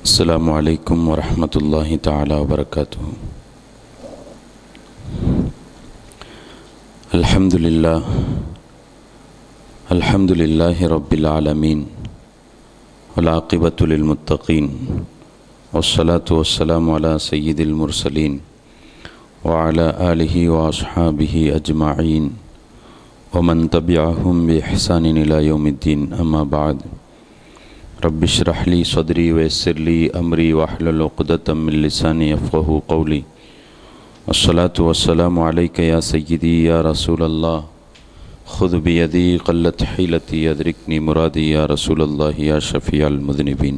السلام عليكم ورحمة الله تعالى وبركاته الحمد لله الحمد لله رب العالمين والعاقبة للمتقين والصلاة والسلام على سيد المرسلين وعلى آله وأصحابه أجمعين ومن تبعهم بإحسان إلى يوم الدين أما بعد رب اشرح لي صدري ويسر لي أمري واحلل عقدة من لساني يفقه قولي الصلاة والسلام عليك يا سيدي يا رسول الله خذ بيدي قلت حيلتي يدركني مرادي يا رسول الله يا شفيع المذنبين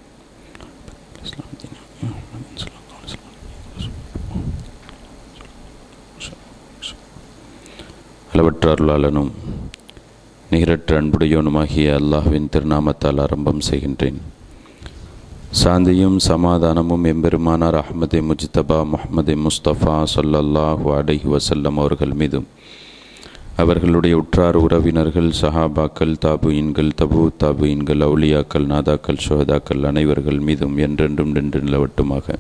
அளவற்ற அருளாளனும் நிகரற்ற அன்புடையவனுமாகிய அல்லாஹ்வின் திருநாமத்தால் ஆரம்பம் செய்கின்றேன் சாந்தியும் சமாதானமும் எம்பெருமானார் அஹ்மதே முஜ்தபா முஹம்மதே முஸ்தபா சொல்லல்லாஹு அலைஹி வசல்லம் அவர்கள் மீதும் அவர்களுடைய உற்றார் உறவினர்கள் சஹாபாக்கள் தாபுயின்கள் தபு தாபுயின்கள் அவுலியாக்கள் நாதாக்கள் சுஹதாக்கள் அனைவர்கள் மீதும் என்றென்றும் நின்று நிலவட்டுமாக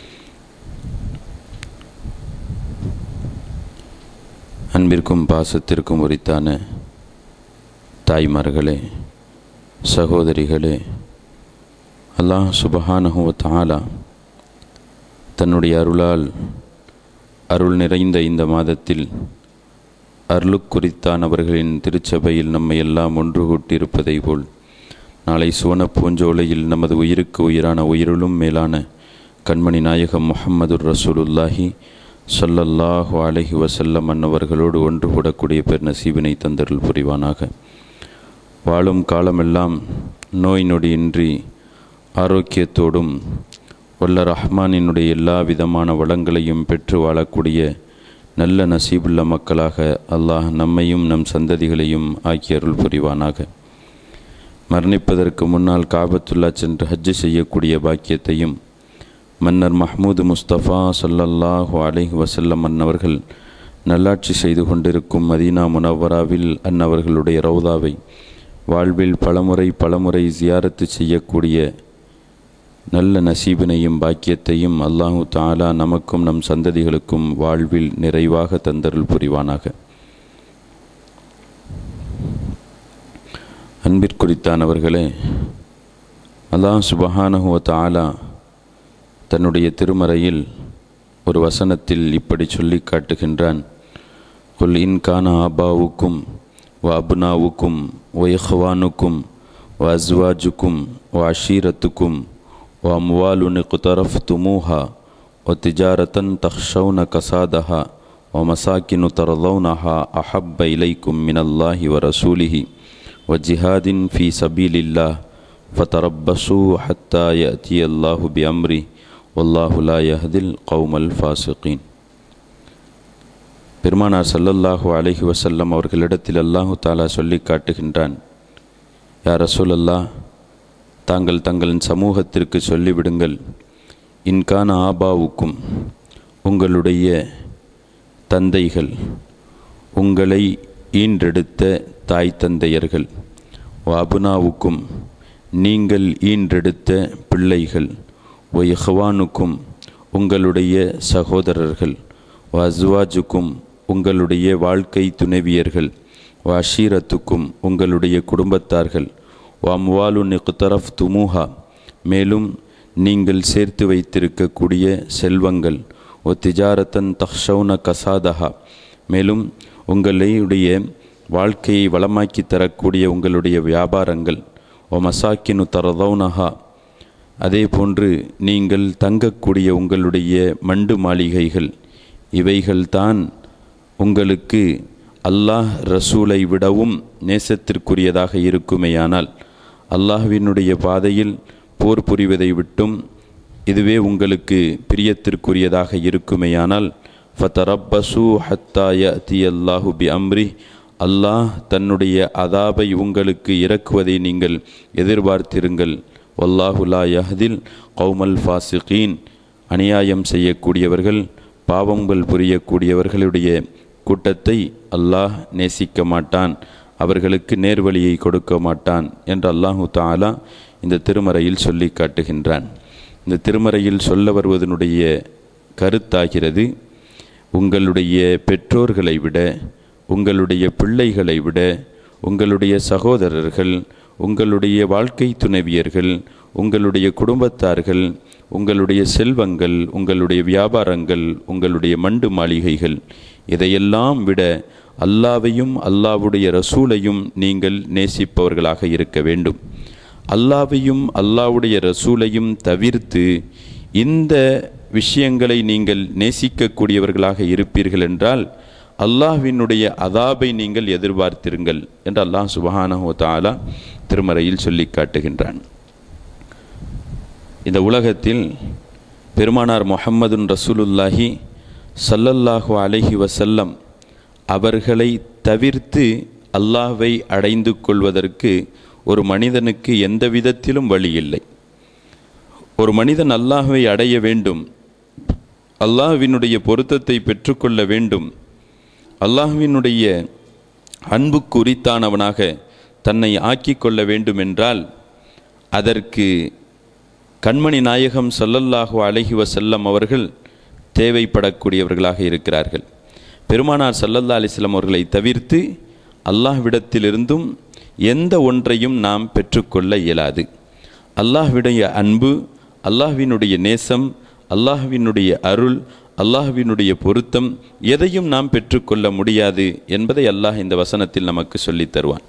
அன்பிற்கும் பாசத்திற்கும் உரித்தான தாய்மார்களே சகோதரிகளே அல்லாஹ் சுபஹானஹுவ தாலா தன்னுடைய அருளால் அருள் நிறைந்த இந்த மாதத்தில் அருளுக்குறித்தானவர்களின் திருச்சபையில் நம்மை எல்லாம் ஒன்று கூட்டியிருப்பதை போல் நாளை சுவன பூஞ்சோலையில் நமது உயிருக்கு உயிரான உயிருளும் மேலான கண்மணி நாயகம் முஹம்மது ரசூலுல்லாஹி சொல்லல்லாஹு அலஹி வசல்லம் அன்னவர்களோடு ஒன்று கூடக்கூடிய பெர் நசீபினை தந்தருள் புரிவானாக வாழும் காலமெல்லாம் நோய் நொடியின்றி ஆரோக்கியத்தோடும் வல்ல ரஹ்மானினுடைய எல்லா விதமான வளங்களையும் பெற்று வாழக்கூடிய நல்ல நசீபுள்ள மக்களாக அல்லாஹ் நம்மையும் நம் சந்ததிகளையும் ஆக்கி அருள் புரிவானாக மரணிப்பதற்கு முன்னால் காபத்துல்லா சென்று ஹஜ்ஜு செய்யக்கூடிய பாக்கியத்தையும் மன்னர் மஹ்மூது முஸ்தபா சல்லல்லாஹு அலைஹி வசல்லம் அன்னவர்கள் நல்லாட்சி செய்து கொண்டிருக்கும் மதீனா முனவராவில் அன்னவர்களுடைய ரவுதாவை வாழ்வில் பலமுறை பலமுறை ஜியாரத்து செய்யக்கூடிய நல்ல நசீபினையும் பாக்கியத்தையும் அல்லாஹு தாலா நமக்கும் நம் சந்ததிகளுக்கும் வாழ்வில் நிறைவாக தந்தருள் புரிவானாக அன்பிற்குறித்தானவர்களே அல்லாஹ் சுபஹானஹுவ தாலா தன்னுடைய திருமறையில் ஒரு வசனத்தில் இப்படி சொல்லி காட்டுகின்றான் குல் இன்கான ஆபாவுக்கும் வ அபுனாவுக்கும் ஒயஹ்வானுக்கும் வ அஸ்வாஜுக்கும் வ அஷீரத்துக்கும் வ அம்வாலுன் குத்தரஃப்துமூஹா வ திஜாரத்தன் தஹ்ஷவுன கசாதஹா வ மசாக்கினு தரலவுனஹா அஹப்ப இலைக்கும் மினல்லாஹி வ ரசூலிஹி வ ஜிஹாதின் ஃபி சபீலில்லாஹ் فتربصوا حتى يأتي الله بأمره والله لا يهدي القوم الفاسقين பெருமானார் சல்லல்லாஹு அலஹி வசல்லம் அவர்களிடத்தில் அல்லாஹு தாலா சொல்லி காட்டுகின்றான் யார் ரசூல் அல்லாஹ் தாங்கள் தங்களின் சமூகத்திற்கு சொல்லிவிடுங்கள் இன்கான ஆபாவுக்கும் உங்களுடைய தந்தைகள் உங்களை ஈன்றெடுத்த தாய் தந்தையர்கள் வாபுனாவுக்கும் நீங்கள் ஈன்றெடுத்த பிள்ளைகள் ஒயஹவானுக்கும் உங்களுடைய சகோதரர்கள் வஸ்வாஜுக்கும் உங்களுடைய வாழ்க்கை துணைவியர்கள் வாஷீரத்துக்கும் உங்களுடைய குடும்பத்தார்கள் வம்வாலு நிகுத்தரஃப் துமுஹா மேலும் நீங்கள் சேர்த்து வைத்திருக்கக்கூடிய செல்வங்கள் ஒ திஜாரத்தன் தஹ்ஷவுன கசாதஹா மேலும் உங்களுடைய வாழ்க்கையை வளமாக்கி தரக்கூடிய உங்களுடைய வியாபாரங்கள் ஒ மசாக்கினு தரதௌனஹா அதே போன்று நீங்கள் தங்கக்கூடிய உங்களுடைய மண்டு மாளிகைகள் இவைகள்தான் உங்களுக்கு அல்லாஹ் ரசூலை விடவும் நேசத்திற்குரியதாக இருக்குமேயானால் அல்லாஹ்வினுடைய பாதையில் போர் புரிவதை விட்டும் இதுவே உங்களுக்கு பிரியத்திற்குரியதாக இருக்குமேயானால் ஃபத்தரப்பசு ஹத்தாய தி அல்லாஹு பி அம்ரி அல்லாஹ் தன்னுடைய அதாபை உங்களுக்கு இறக்குவதை நீங்கள் எதிர்பார்த்திருங்கள் வல்லாஹுலா யஹதில் கௌமல் ஃபாசிகீன் அநியாயம் செய்யக்கூடியவர்கள் பாவங்கள் புரியக்கூடியவர்களுடைய கூட்டத்தை அல்லாஹ் நேசிக்க மாட்டான் அவர்களுக்கு நேர்வழியை கொடுக்க மாட்டான் என்று அல்லாஹு தாலா இந்த திருமறையில் சொல்லி காட்டுகின்றான் இந்த திருமறையில் சொல்ல வருவதனுடைய கருத்தாகிறது உங்களுடைய பெற்றோர்களை விட உங்களுடைய பிள்ளைகளை விட உங்களுடைய சகோதரர்கள் உங்களுடைய வாழ்க்கை துணைவியர்கள் உங்களுடைய குடும்பத்தார்கள் உங்களுடைய செல்வங்கள் உங்களுடைய வியாபாரங்கள் உங்களுடைய மண்டு மாளிகைகள் இதையெல்லாம் விட அல்லாவையும் அல்லாவுடைய ரசூலையும் நீங்கள் நேசிப்பவர்களாக இருக்க வேண்டும் அல்லாவையும் அல்லாவுடைய ரசூலையும் தவிர்த்து இந்த விஷயங்களை நீங்கள் நேசிக்கக்கூடியவர்களாக இருப்பீர்கள் என்றால் அல்லாஹ்வினுடைய அதாபை நீங்கள் எதிர்பார்த்திருங்கள் என்று அல்லாஹ் சுபஹானஹு தாலா திருமறையில் சொல்லி காட்டுகின்றான் இந்த உலகத்தில் பெருமானார் முஹம்மதுன் ரசூலுல்லாஹி சல்லல்லாஹு அலைஹி வசல்லம் அவர்களை தவிர்த்து அல்லாஹ்வை அடைந்து கொள்வதற்கு ஒரு மனிதனுக்கு எந்த விதத்திலும் வழி இல்லை ஒரு மனிதன் அல்லாஹ்வை அடைய வேண்டும் அல்லாஹ்வினுடைய பொருத்தத்தை பெற்றுக்கொள்ள வேண்டும் அல்லாஹ்வினுடைய அன்புக்கு உரித்தானவனாக தன்னை ஆக்கிக் கொள்ள வேண்டும் என்றால் அதற்கு கண்மணி நாயகம் சொல்லல்லாஹு அலஹி வசல்லம் அவர்கள் தேவைப்படக்கூடியவர்களாக இருக்கிறார்கள் பெருமானார் சல்லல்லா அலிஸ்லாம் அவர்களை தவிர்த்து அல்லாஹ்விடத்திலிருந்தும் எந்த ஒன்றையும் நாம் பெற்றுக்கொள்ள இயலாது அல்லாஹ்விடைய அன்பு அல்லாஹ்வினுடைய நேசம் அல்லாஹ்வினுடைய அருள் அல்லாஹ்வினுடைய பொருத்தம் எதையும் நாம் பெற்றுக்கொள்ள முடியாது என்பதை அல்லாஹ் இந்த வசனத்தில் நமக்கு சொல்லித் தருவான்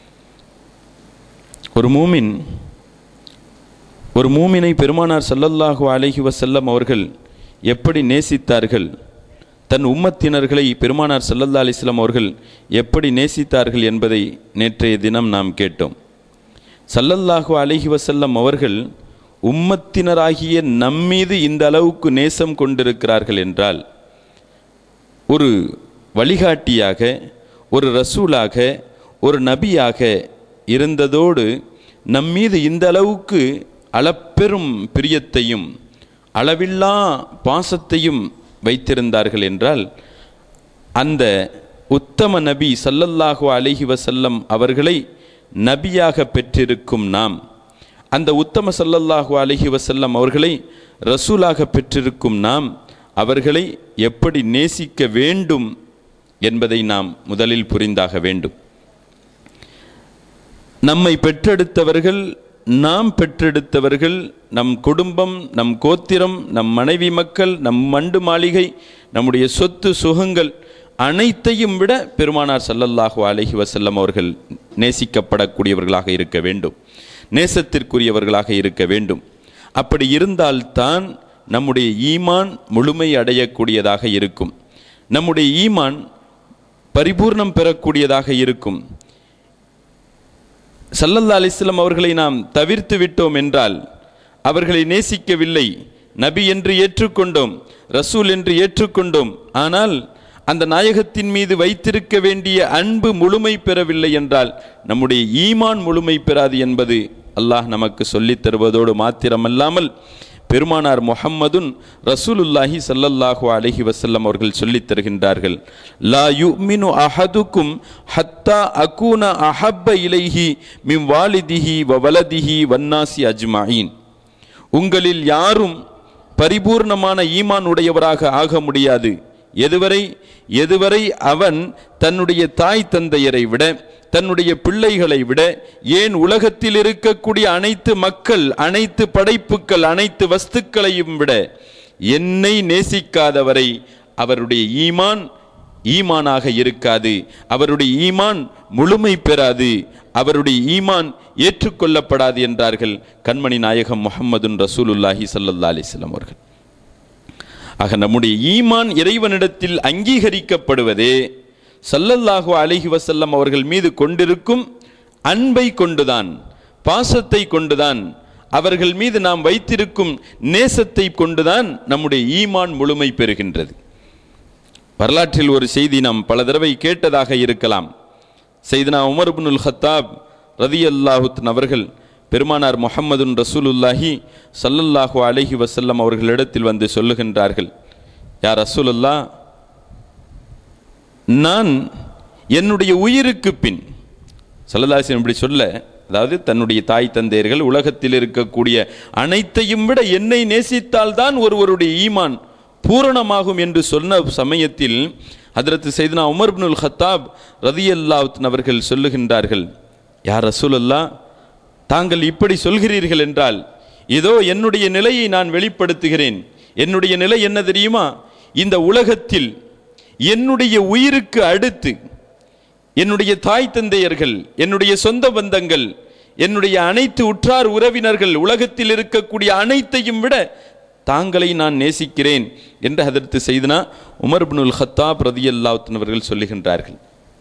ஒரு மூமின் ஒரு மூமினை பெருமானார் சல்லல்லாஹு அலைஹி வசல்லம் அவர்கள் எப்படி நேசித்தார்கள் தன் உம்மத்தினர்களை பெருமானார் சல்லல்லா அலிஸ்லாம் அவர்கள் எப்படி நேசித்தார்கள் என்பதை நேற்றைய தினம் நாம் கேட்டோம் சல்லல்லாஹு அலைஹி வசல்லம் அவர்கள் உம்மத்தினராகிய நம்மீது இந்த அளவுக்கு நேசம் கொண்டிருக்கிறார்கள் என்றால் ஒரு வழிகாட்டியாக ஒரு ரசூலாக ஒரு நபியாக இருந்ததோடு நம்மீது இந்த அளவுக்கு அளப்பெரும் பிரியத்தையும் அளவில்லா பாசத்தையும் வைத்திருந்தார்கள் என்றால் அந்த உத்தம நபி சல்லல்லாஹு அலைஹி வசல்லம் அவர்களை நபியாக பெற்றிருக்கும் நாம் அந்த உத்தம சல்லல்லாஹு அலைஹி வசல்லம் அவர்களை ரசூலாக பெற்றிருக்கும் நாம் அவர்களை எப்படி நேசிக்க வேண்டும் என்பதை நாம் முதலில் புரிந்தாக வேண்டும் நம்மை பெற்றெடுத்தவர்கள் நாம் பெற்றெடுத்தவர்கள் நம் குடும்பம் நம் கோத்திரம் நம் மனைவி மக்கள் நம் மண்டு மாளிகை நம்முடைய சொத்து சுகங்கள் அனைத்தையும் விட பெருமானார் சல்லல்லாஹு அலஹி வசல்லம் அவர்கள் நேசிக்கப்படக்கூடியவர்களாக இருக்க வேண்டும் நேசத்திற்குரியவர்களாக இருக்க வேண்டும் அப்படி இருந்தால்தான் நம்முடைய ஈமான் முழுமை அடையக்கூடியதாக இருக்கும் நம்முடைய ஈமான் பரிபூர்ணம் பெறக்கூடியதாக இருக்கும் சல்லல்லா அலிஸ்லாம் அவர்களை நாம் தவிர்த்து விட்டோம் என்றால் அவர்களை நேசிக்கவில்லை நபி என்று ஏற்றுக்கொண்டோம் ரசூல் என்று ஏற்றுக்கொண்டோம் ஆனால் அந்த நாயகத்தின் மீது வைத்திருக்க வேண்டிய அன்பு முழுமை பெறவில்லை என்றால் நம்முடைய ஈமான் முழுமை பெறாது என்பது அல்லாஹ் நமக்கு சொல்லித் தருவதோடு மாத்திரமல்லாமல் பெருமானார் முஹம்மதுன் ரசூலுல்லாஹி சல்லல்லாஹு அலஹி வசல்லம் அவர்கள் சொல்லித் தருகின்றார்கள் லா யுமினு அஹதுக்கும் ஹத்தா அகூன அஹப்ப இலைஹி மிம் வாலிதிஹி வ வலதிஹி வன்னாசி அஜ்மாயின் உங்களில் யாரும் பரிபூர்ணமான ஈமான் உடையவராக ஆக முடியாது எதுவரை எதுவரை அவன் தன்னுடைய தாய் தந்தையரை விட தன்னுடைய பிள்ளைகளை விட ஏன் உலகத்தில் இருக்கக்கூடிய அனைத்து மக்கள் அனைத்து படைப்புக்கள் அனைத்து வஸ்துக்களையும் விட என்னை நேசிக்காதவரை அவருடைய ஈமான் ஈமானாக இருக்காது அவருடைய ஈமான் முழுமை பெறாது அவருடைய ஈமான் ஏற்றுக்கொள்ளப்படாது என்றார்கள் கண்மணி நாயகம் முகமதுன் ரசூலுல்லாஹி சல்லா அலிஸ்லாம் அவர்கள் ஆக நம்முடைய ஈமான் இறைவனிடத்தில் அங்கீகரிக்கப்படுவதே சல்லல்லாஹு அலிஹி வசல்லம் அவர்கள் மீது கொண்டிருக்கும் அன்பை கொண்டுதான் பாசத்தை கொண்டுதான் அவர்கள் மீது நாம் வைத்திருக்கும் நேசத்தை கொண்டுதான் நம்முடைய ஈமான் முழுமை பெறுகின்றது வரலாற்றில் ஒரு செய்தி நாம் பல தடவை கேட்டதாக இருக்கலாம் செய்தினா உமர் இப்னுல் ஹத்தாப் ரதி அல்லாஹுத்தன் அவர்கள் பெருமானார் முஹம்மதுன் ரசூலுல்லாஹி சல்லல்லாஹு அலைஹி வசல்லம் அவர்களிடத்தில் வந்து சொல்லுகின்றார்கள் யார் ரசூலுல்லா நான் என்னுடைய உயிருக்கு பின் சல்லல்லாஹின் இப்படி சொல்ல அதாவது தன்னுடைய தாய் தந்தையர்கள் உலகத்தில் இருக்கக்கூடிய அனைத்தையும் விட என்னை நேசித்தால்தான் ஒருவருடைய ஈமான் பூரணமாகும் என்று சொன்ன சமயத்தில் ஹதரத்து செய்தனா உமர் பினுல் ஹத்தாப் ரதியல்லாவுத்தன் அவர்கள் சொல்லுகின்றார்கள் யார் ரசூலல்லா தாங்கள் இப்படி சொல்கிறீர்கள் என்றால் இதோ என்னுடைய நிலையை நான் வெளிப்படுத்துகிறேன் என்னுடைய நிலை என்ன தெரியுமா இந்த உலகத்தில் என்னுடைய உயிருக்கு அடுத்து என்னுடைய தாய் தந்தையர்கள் என்னுடைய சொந்த பந்தங்கள் என்னுடைய அனைத்து உற்றார் உறவினர்கள் உலகத்தில் இருக்கக்கூடிய அனைத்தையும் விட தாங்களை நான் நேசிக்கிறேன் என்று அதற்கு செய்தனா உமர் பினுல் ஹத்தாப் ரதியல்லாவுத்தன் அவர்கள் சொல்லுகின்றார்கள்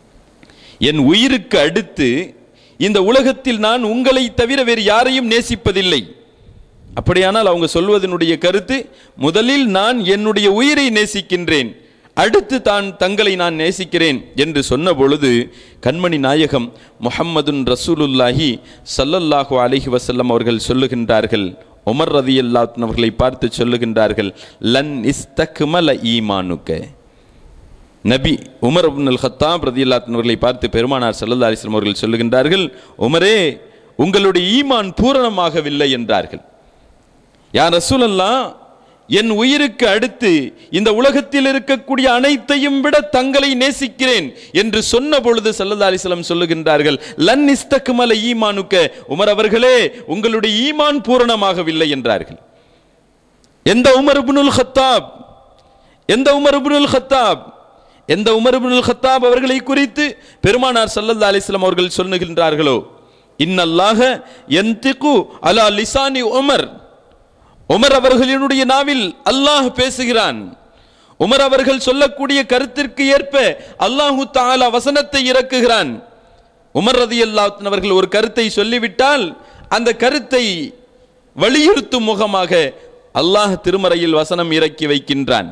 என் உயிருக்கு அடுத்து இந்த உலகத்தில் நான் உங்களை தவிர வேறு யாரையும் நேசிப்பதில்லை அப்படியானால் அவங்க சொல்வதனுடைய கருத்து முதலில் நான் என்னுடைய உயிரை நேசிக்கின்றேன் அடுத்து தான் தங்களை நான் நேசிக்கிறேன் என்று சொன்ன பொழுது கண்மணி நாயகம் முஹம்மதுன் ரசூலுல்லாஹி சல்லல்லாஹு அலைஹி வஸல்லம் அவர்கள் சொல்லுகின்றார்கள் உமர் ரதி அவர்களை பார்த்து சொல்லுகின்றார்கள் லன் இஸ்தக்மல ஈமானுக்க நபி உமர் அப்னுல் ஹத்தாப் ரதி அவர்களை பார்த்து பெருமானார் சல்லல்லா அலிஸ்லாம் அவர்கள் சொல்லுகின்றார்கள் உமரே உங்களுடைய ஈமான் பூரணமாகவில்லை என்றார்கள் யார் ரசூலல்லா என் உயிருக்கு அடுத்து இந்த உலகத்தில் இருக்கக்கூடிய அனைத்தையும் விட தங்களை நேசிக்கிறேன் என்று சொன்ன பொழுது சல்லல்லா அலிஸ்லாம் சொல்லுகின்றார்கள் லன் இஸ்தக்மல ஈமானுக்க உமர் அவர்களே உங்களுடைய ஈமான் பூரணமாகவில்லை என்றார்கள் எந்த உமர் இப்னுல் ஹத்தாப் எந்த உமர் இப்னுல் ஹத்தாப் எந்த உமர் இப்னுல் ஹத்தாப் அவர்களை குறித்து பெருமானார் சல்லல்லா அலிஸ்லாம் அவர்கள் சொல்லுகின்றார்களோ இன்னல்லாக என்திகு அலா லிசானி உமர் உமர் அவர்களினுடைய நாவில் அல்லாஹ் பேசுகிறான் உமர் அவர்கள் சொல்லக்கூடிய கருத்திற்கு ஏற்ப அல்லாஹு தாலா வசனத்தை இறக்குகிறான் உமர் ரதி அவர்கள் ஒரு கருத்தை சொல்லிவிட்டால் அந்த கருத்தை வலியுறுத்தும் முகமாக அல்லாஹ் திருமறையில் வசனம் இறக்கி வைக்கின்றான்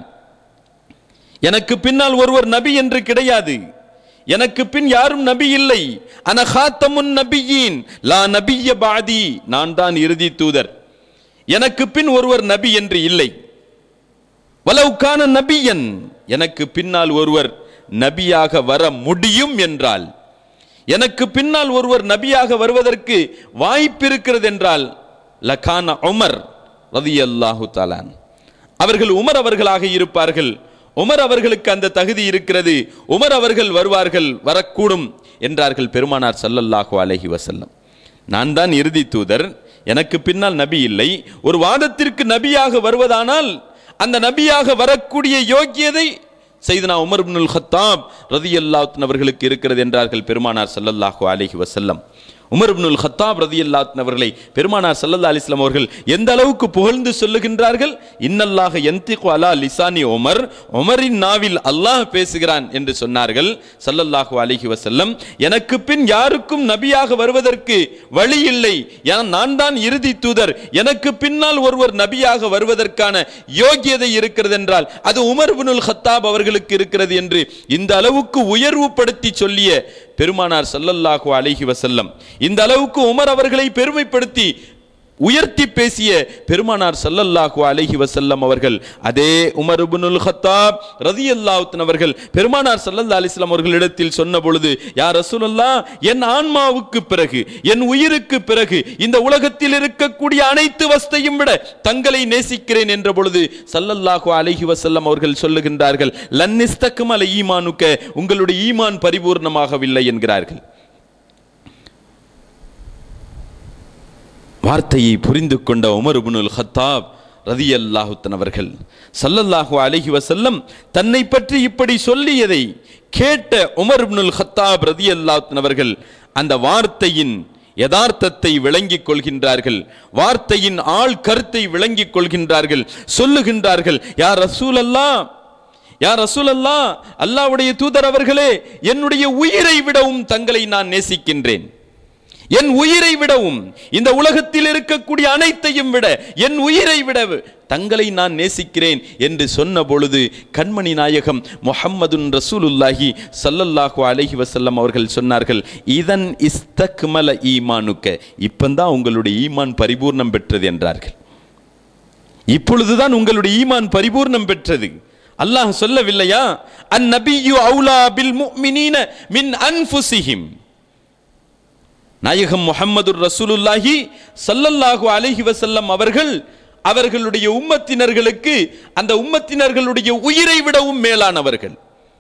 எனக்கு பின்னால் ஒருவர் நபி என்று கிடையாது எனக்கு பின் யாரும் நபி இல்லை அனஹாத்தமுன் நபியின் லா நபிய பாதி நான் தான் இறுதி தூதர் எனக்கு பின் ஒருவர் நபி என்று இல்லை வலவுக்கான நபியன் எனக்கு பின்னால் ஒருவர் நபியாக வர முடியும் என்றால் எனக்கு பின்னால் ஒருவர் நபியாக வருவதற்கு வாய்ப்பு இருக்கிறது என்றால் லகான உமர் ரதி அல்லாஹு தாலான் அவர்கள் உமர் அவர்களாக இருப்பார்கள் உமர் அவர்களுக்கு அந்த தகுதி இருக்கிறது உமர் அவர்கள் வருவார்கள் வரக்கூடும் என்றார்கள் பெருமானார் சல்லல்லாஹு அலஹி வசல்லம் நான் தான் இறுதி தூதர் எனக்கு பின்னால் நபி இல்லை ஒரு வாதத்திற்கு நபியாக வருவதானால் அந்த நபியாக வரக்கூடிய யோக்கியதை செய்தனா உமர் இப்னுல் ஹத்தாப் ரதி அவர்களுக்கு இருக்கிறது என்றார்கள் பெருமானார் சல்லல்லாஹு அலைஹி வசல்லம் உமர் இப்னுல் ஹத்தாப் ரதி அவர்களை பெருமானார் சல்லல்லா அலிஸ்லாம் அவர்கள் எந்த அளவுக்கு புகழ்ந்து சொல்லுகின்றார்கள் இன்னல்லாக எந்திகு அலா லிசானி உமர் உமரின் நாவில் அல்லாஹ் பேசுகிறான் என்று சொன்னார்கள் சல்லல்லாஹு அலிஹி வசல்லம் எனக்கு பின் யாருக்கும் நபியாக வருவதற்கு வழி இல்லை ஏன் நான் தான் இறுதி தூதர் எனக்கு பின்னால் ஒருவர் நபியாக வருவதற்கான யோகியதை இருக்கிறது என்றால் அது உமர் இப்னுல் ஹத்தாப் அவர்களுக்கு இருக்கிறது என்று இந்த அளவுக்கு உயர்வுபடுத்தி சொல்லிய பெருமானார் சல்லல்லாஹு அலைஹி வசல்லம் இந்த அளவுக்கு உமர் அவர்களை பெருமைப்படுத்தி உயர்த்தி பேசிய பெருமானார் சல்லல்லாஹு அலைஹி வசல்லம் அவர்கள் அதே உமர் இப்னுல் ஹத்தாப் ரதியல்லாஹுத்தன் அவர்கள் பெருமானார் சல்லல்லா அலிஸ்லாம் அவர்களிடத்தில் சொன்ன பொழுது யார் ரசூலல்லா என் ஆன்மாவுக்கு பிறகு என் உயிருக்கு பிறகு இந்த உலகத்தில் இருக்கக்கூடிய அனைத்து வஸ்தையும் விட தங்களை நேசிக்கிறேன் என்ற பொழுது சல்லல்லாஹு அலைஹி வசல்லம் அவர்கள் சொல்லுகின்றார்கள் லன்னிஸ்தக்கும் அல ஈமானுக்க உங்களுடைய ஈமான் பரிபூர்ணமாகவில்லை என்கிறார்கள் வார்த்தையை புரிந்து கொண்ட உமர் இப்னுல் ஹத்தாப் ரதி அல்லாஹுத்தன் அவர்கள் சல்லல்லாஹு அலைஹி வசல்லம் தன்னை பற்றி இப்படி சொல்லியதை கேட்ட உமர் இப்னுல் ஹத்தாப் ரதி அல்லாஹுத்தன் அவர்கள் அந்த வார்த்தையின் யதார்த்தத்தை விளங்கிக் கொள்கின்றார்கள் வார்த்தையின் ஆள் கருத்தை விளங்கிக் கொள்கின்றார்கள் சொல்லுகின்றார்கள் யார் ரசூல் அல்லா யார் ரசூல் அல்லா அல்லாவுடைய தூதர் அவர்களே என்னுடைய உயிரை விடவும் தங்களை நான் நேசிக்கின்றேன் என் உயிரை விடவும் இந்த உலகத்தில் இருக்கக்கூடிய அனைத்தையும் விட என் உயிரை விட தங்களை நான் நேசிக்கிறேன் என்று சொன்ன பொழுது கண்மணி நாயகம் முஹம்மதுன் ரசூலுல்லாஹி சல்லல்லாஹு அலைஹி வசல்லம் அவர்கள் சொன்னார்கள் இதன் இஸ்தக்மல ஈமானுக்க இப்பந்தான் உங்களுடைய ஈமான் பரிபூர்ணம் பெற்றது என்றார்கள் இப்பொழுதுதான் உங்களுடைய ஈமான் பரிபூர்ணம் பெற்றது அல்லாஹ் சொல்லவில்லையா அந்நபியு அவுலா பில் முஃமினீன மின் அன்ஃபுசிஹிம் நாயகம் முஹம்மது ரசூலுல்லாஹி ஸல்லல்லாஹு அலைஹி வஸல்லம் அவர்கள் அவர்களுடைய உம்மத்தினர்களுக்கு அந்த உம்மத்தினர்களுடைய உயிரை விடவும் மேலானவர்கள்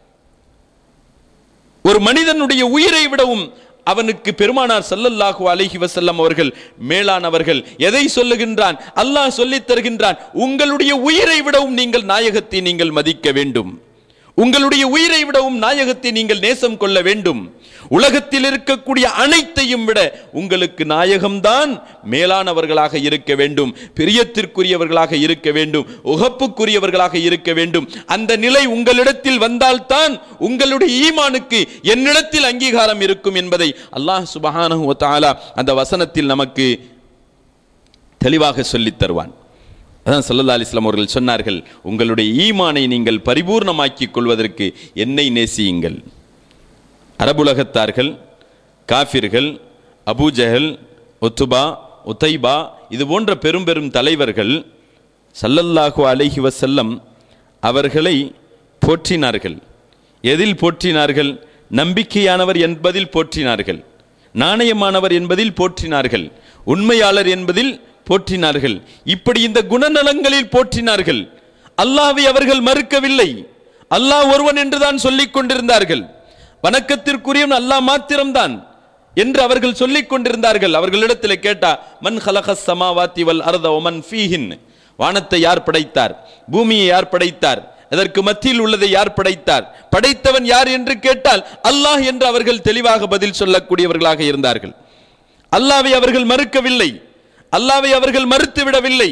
ஒரு மனிதனுடைய உயிரை விடவும் அவனுக்கு பெருமானார் ஸல்லல்லாஹு அலைஹி வஸல்லம் அவர்கள் மேலானவர்கள் எதை சொல்லுகின்றான் அல்லாஹ் சொல்லித் தருகின்றான் உங்களுடைய உயிரை விடவும் நீங்கள் நாயகத்தை நீங்கள் மதிக்க வேண்டும் உங்களுடைய உயிரை விடவும் நாயகத்தை நீங்கள் நேசம் கொள்ள வேண்டும் உலகத்தில் இருக்கக்கூடிய அனைத்தையும் விட உங்களுக்கு நாயகம்தான் மேலானவர்களாக இருக்க வேண்டும் பிரியத்திற்குரியவர்களாக இருக்க வேண்டும் உகப்புக்குரியவர்களாக இருக்க வேண்டும் அந்த நிலை உங்களிடத்தில் வந்தால்தான் உங்களுடைய ஈமானுக்கு என்னிடத்தில் அங்கீகாரம் இருக்கும் என்பதை அல்லாஹ் சுபஹானஹு வ தஆலா அந்த வசனத்தில் நமக்கு தெளிவாக சொல்லித் தருவான் அதான் சல்லல்லா அலிஸ்லாம் அவர்கள் சொன்னார்கள் உங்களுடைய ஈமானை நீங்கள் பரிபூர்ணமாக்கிக் கொள்வதற்கு என்னை நேசியுங்கள் அரபுலகத்தார்கள் காஃபிர்கள் அபூஜஹல் ஒத்துபா உத்தைபா இது போன்ற பெரும் பெரும் தலைவர்கள் சல்லல்லாஹு அலைஹி வஸல்லம் அவர்களை போற்றினார்கள் எதில் போற்றினார்கள் நம்பிக்கையானவர் என்பதில் போற்றினார்கள் நாணயமானவர் என்பதில் போற்றினார்கள் உண்மையாளர் என்பதில் போற்றினார்கள் இப்படி இந்த குணநலங்களில் போற்றினார்கள் அல்லாவை அவர்கள் மறுக்கவில்லை அல்லாஹ் ஒருவன் என்றுதான் சொல்லிக் கொண்டிருந்தார்கள் வணக்கத்திற்குரியவன் அல்லாஹ் மாத்திரம்தான் என்று அவர்கள் சொல்லிக் கொண்டிருந்தார்கள் அவர்களிடத்தில் கேட்டா மன் ஹலகஸ் சமாவாத்தி வல் அர்த ஒமன் ஃபீஹின் வானத்தை யார் படைத்தார் பூமியை யார் படைத்தார் அதற்கு மத்தியில் உள்ளதை யார் படைத்தார் படைத்தவன் யார் என்று கேட்டால் அல்லாஹ் என்று அவர்கள் தெளிவாக பதில் சொல்லக்கூடியவர்களாக இருந்தார்கள் அல்லாவை அவர்கள் மறுக்கவில்லை அல்லாவை அவர்கள் மறுத்து விடவில்லை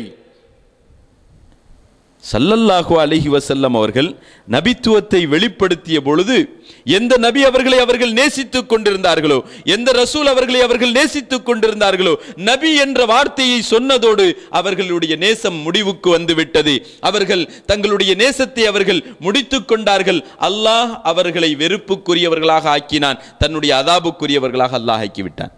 சல்லல்லாஹு அலைஹி வஸல்லம் அவர்கள் நபித்துவத்தை வெளிப்படுத்திய பொழுது எந்த நபி அவர்களை அவர்கள் நேசித்துக் கொண்டிருந்தார்களோ எந்த ரசூல் அவர்களை அவர்கள் நேசித்துக் கொண்டிருந்தார்களோ நபி என்ற வார்த்தையை சொன்னதோடு அவர்களுடைய நேசம் முடிவுக்கு வந்து விட்டது அவர்கள் தங்களுடைய நேசத்தை அவர்கள் முடித்துக் கொண்டார்கள் அல்லாஹ் அவர்களை வெறுப்புக்குரியவர்களாக ஆக்கினான் தன்னுடைய அதாபுக்குரியவர்களாக அல்லாஹ் ஆக்கிவிட்டான்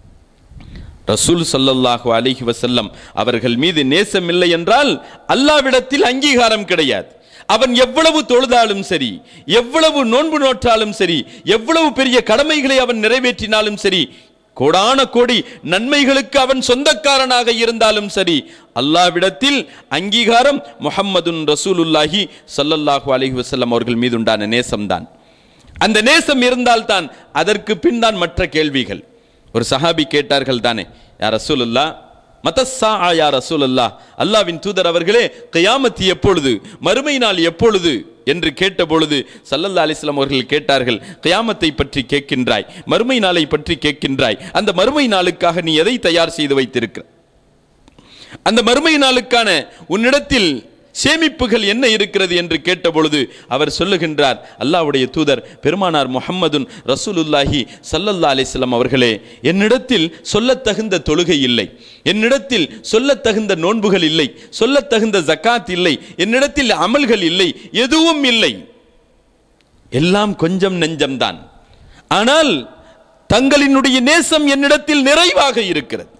ரசூல் சல்லல்லாஹு அலைஹி வஸல்லம் அவர்கள் மீது நேசம் இல்லை என்றால் அல்லாவிடத்தில் அங்கீகாரம் கிடையாது அவன் எவ்வளவு தொழுதாலும் சரி எவ்வளவு நோன்பு நோற்றாலும் சரி எவ்வளவு பெரிய கடமைகளை அவன் நிறைவேற்றினாலும் சரி கோடான கோடி நன்மைகளுக்கு அவன் சொந்தக்காரனாக இருந்தாலும் சரி அல்லாவிடத்தில் அங்கீகாரம் முஹம்மதுன் ரசூலுல்லாஹி ஸல்லல்லாஹு அலைஹி வஸல்லம் அவர்கள் மீது உண்டான நேசம்தான் அந்த நேசம் இருந்தால்தான் அதற்கு பின் தான் மற்ற கேள்விகள் ஒரு சஹாபி கேட்டார்கள் தானே யார் ரசூலுல்லா மதஸ்ஸா யா ரசூலுல்லா அல்லாவின் தூதர் அவர்களே கியாமத்து எப்பொழுது மறுமை நாள் எப்பொழுது என்று கேட்ட பொழுது சல்லல்லா அலிஸ்லாம் அவர்கள் கேட்டார்கள் கியாமத்தை பற்றி கேட்கின்றாய் மறுமை நாளை பற்றி கேட்கின்றாய் அந்த மறுமை நாளுக்காக நீ எதை தயார் செய்து வைத்திருக்கிறாய் அந்த மறுமை நாளுக்கான உன்னிடத்தில் சேமிப்புகள் என்ன இருக்கிறது என்று கேட்டபொழுது அவர் சொல்லுகின்றார் அல்லாஹ்வுடைய தூதர் பெருமானார் முஹம்மதுன் ரசூலுல்லாஹி சல்லல்லா அலிஸ்லாம் அவர்களே என்னிடத்தில் சொல்லத்தகுந்த தொழுகை இல்லை என்னிடத்தில் சொல்லத்தகுந்த நோன்புகள் இல்லை சொல்லத்தகுந்த ஜக்காத் இல்லை என்னிடத்தில் அமல்கள் இல்லை எதுவும் இல்லை எல்லாம் கொஞ்சம் நெஞ்சம்தான் ஆனால் தங்களினுடைய நேசம் என்னிடத்தில் நிறைவாக இருக்கிறது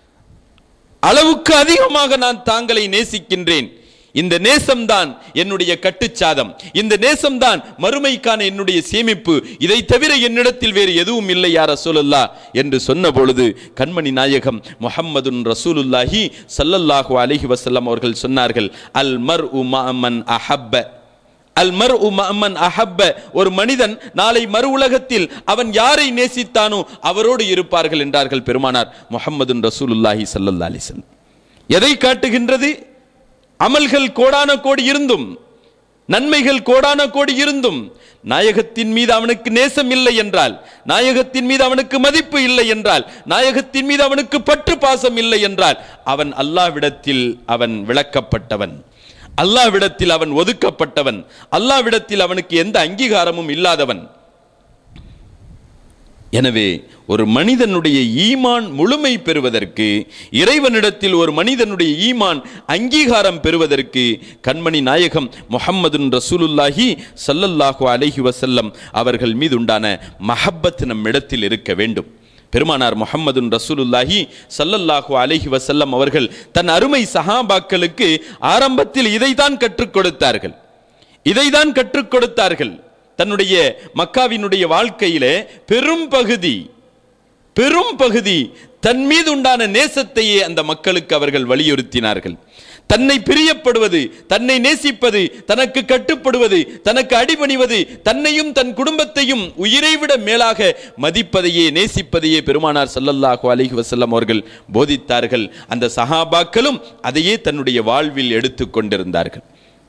அளவுக்கு அதிகமாக நான் தாங்களை நேசிக்கின்றேன் இந்த நேசம்தான் என்னுடைய கட்டுச்சாதம் இந்த நேசம்தான் மறுமைக்கான என்னுடைய சேமிப்பு இதை தவிர என்னிடத்தில் வேறு எதுவும் இல்லை யார் ரசூலுல்லா என்று சொன்ன பொழுது கண்மணி நாயகம் முஹம்மதுன் ரசூலுல்லாஹி சல்லல்லாஹு அலைஹி வஸல்லம் அவர்கள் சொன்னார்கள் அல் மர் உமன் அஹப்ப அல் மர் உமன் அஹப்ப ஒரு மனிதன் நாளை மறு உலகத்தில் அவன் யாரை நேசித்தானோ அவரோடு இருப்பார்கள் என்றார்கள் பெருமானார் முஹம்மதுன் ரசூலுல்லாஹி ஸல்லல்லாஹு அலைஹி வஸல்லம் எதை காட்டுகின்றது அமல்கள் கோடான கோடி இருந்தும் நன்மைகள் கோடான கோடி இருந்தும் நாயகத்தின் மீது அவனுக்கு நேசம் இல்லை என்றால் நாயகத்தின் மீது அவனுக்கு மதிப்பு இல்லை என்றால் நாயகத்தின் மீது அவனுக்கு பற்று பாசம் இல்லை என்றால் அவன் அல்லாவிடத்தில் அவன் விளக்கப்பட்டவன் அல்லாவிடத்தில் அவன் ஒதுக்கப்பட்டவன் அல்லாவிடத்தில் அவனுக்கு எந்த அங்கீகாரமும் இல்லாதவன் எனவே ஒரு மனிதனுடைய ஈமான் முழுமை பெறுவதற்கு இறைவனிடத்தில் ஒரு மனிதனுடைய ஈமான் அங்கீகாரம் பெறுவதற்கு கண்மணி நாயகம் முஹம்மதுன் ரசூலுல்லாஹி சல்லல்லாஹு அலைஹி வசல்லம் அவர்கள் மீது உண்டான மஹப்பத் நம்மிடத்தில் இருக்க வேண்டும் பெருமானார் முஹம்மதுன் ரசூலுல்லாஹி சல்லல்லாஹு அலைஹி வசல்லம் அவர்கள் தன் அருமை சஹாபாக்களுக்கு ஆரம்பத்தில் இதைதான் கற்றுக் கொடுத்தார்கள் இதைதான் கற்றுக் கொடுத்தார்கள் தன்னுடைய மக்காவினுடைய வாழ்க்கையிலே பெரும் பகுதி பெரும் பகுதி தன் மீது உண்டான நேசத்தையே அந்த மக்களுக்கு அவர்கள் வலியுறுத்தினார்கள் தன்னை பிரியப்படுவது தன்னை நேசிப்பது தனக்கு கட்டுப்படுவது தனக்கு அடிபணிவது தன்னையும் தன் குடும்பத்தையும் உயிரை விட மேலாக மதிப்பதையே நேசிப்பதையே பெருமானார் ஸல்லல்லாஹு அலைஹி வஸல்லம் அவர்கள் போதித்தார்கள் அந்த சஹாபாக்களும் அதையே தன்னுடைய வாழ்வில் எடுத்துக் கொண்டிருந்தார்கள்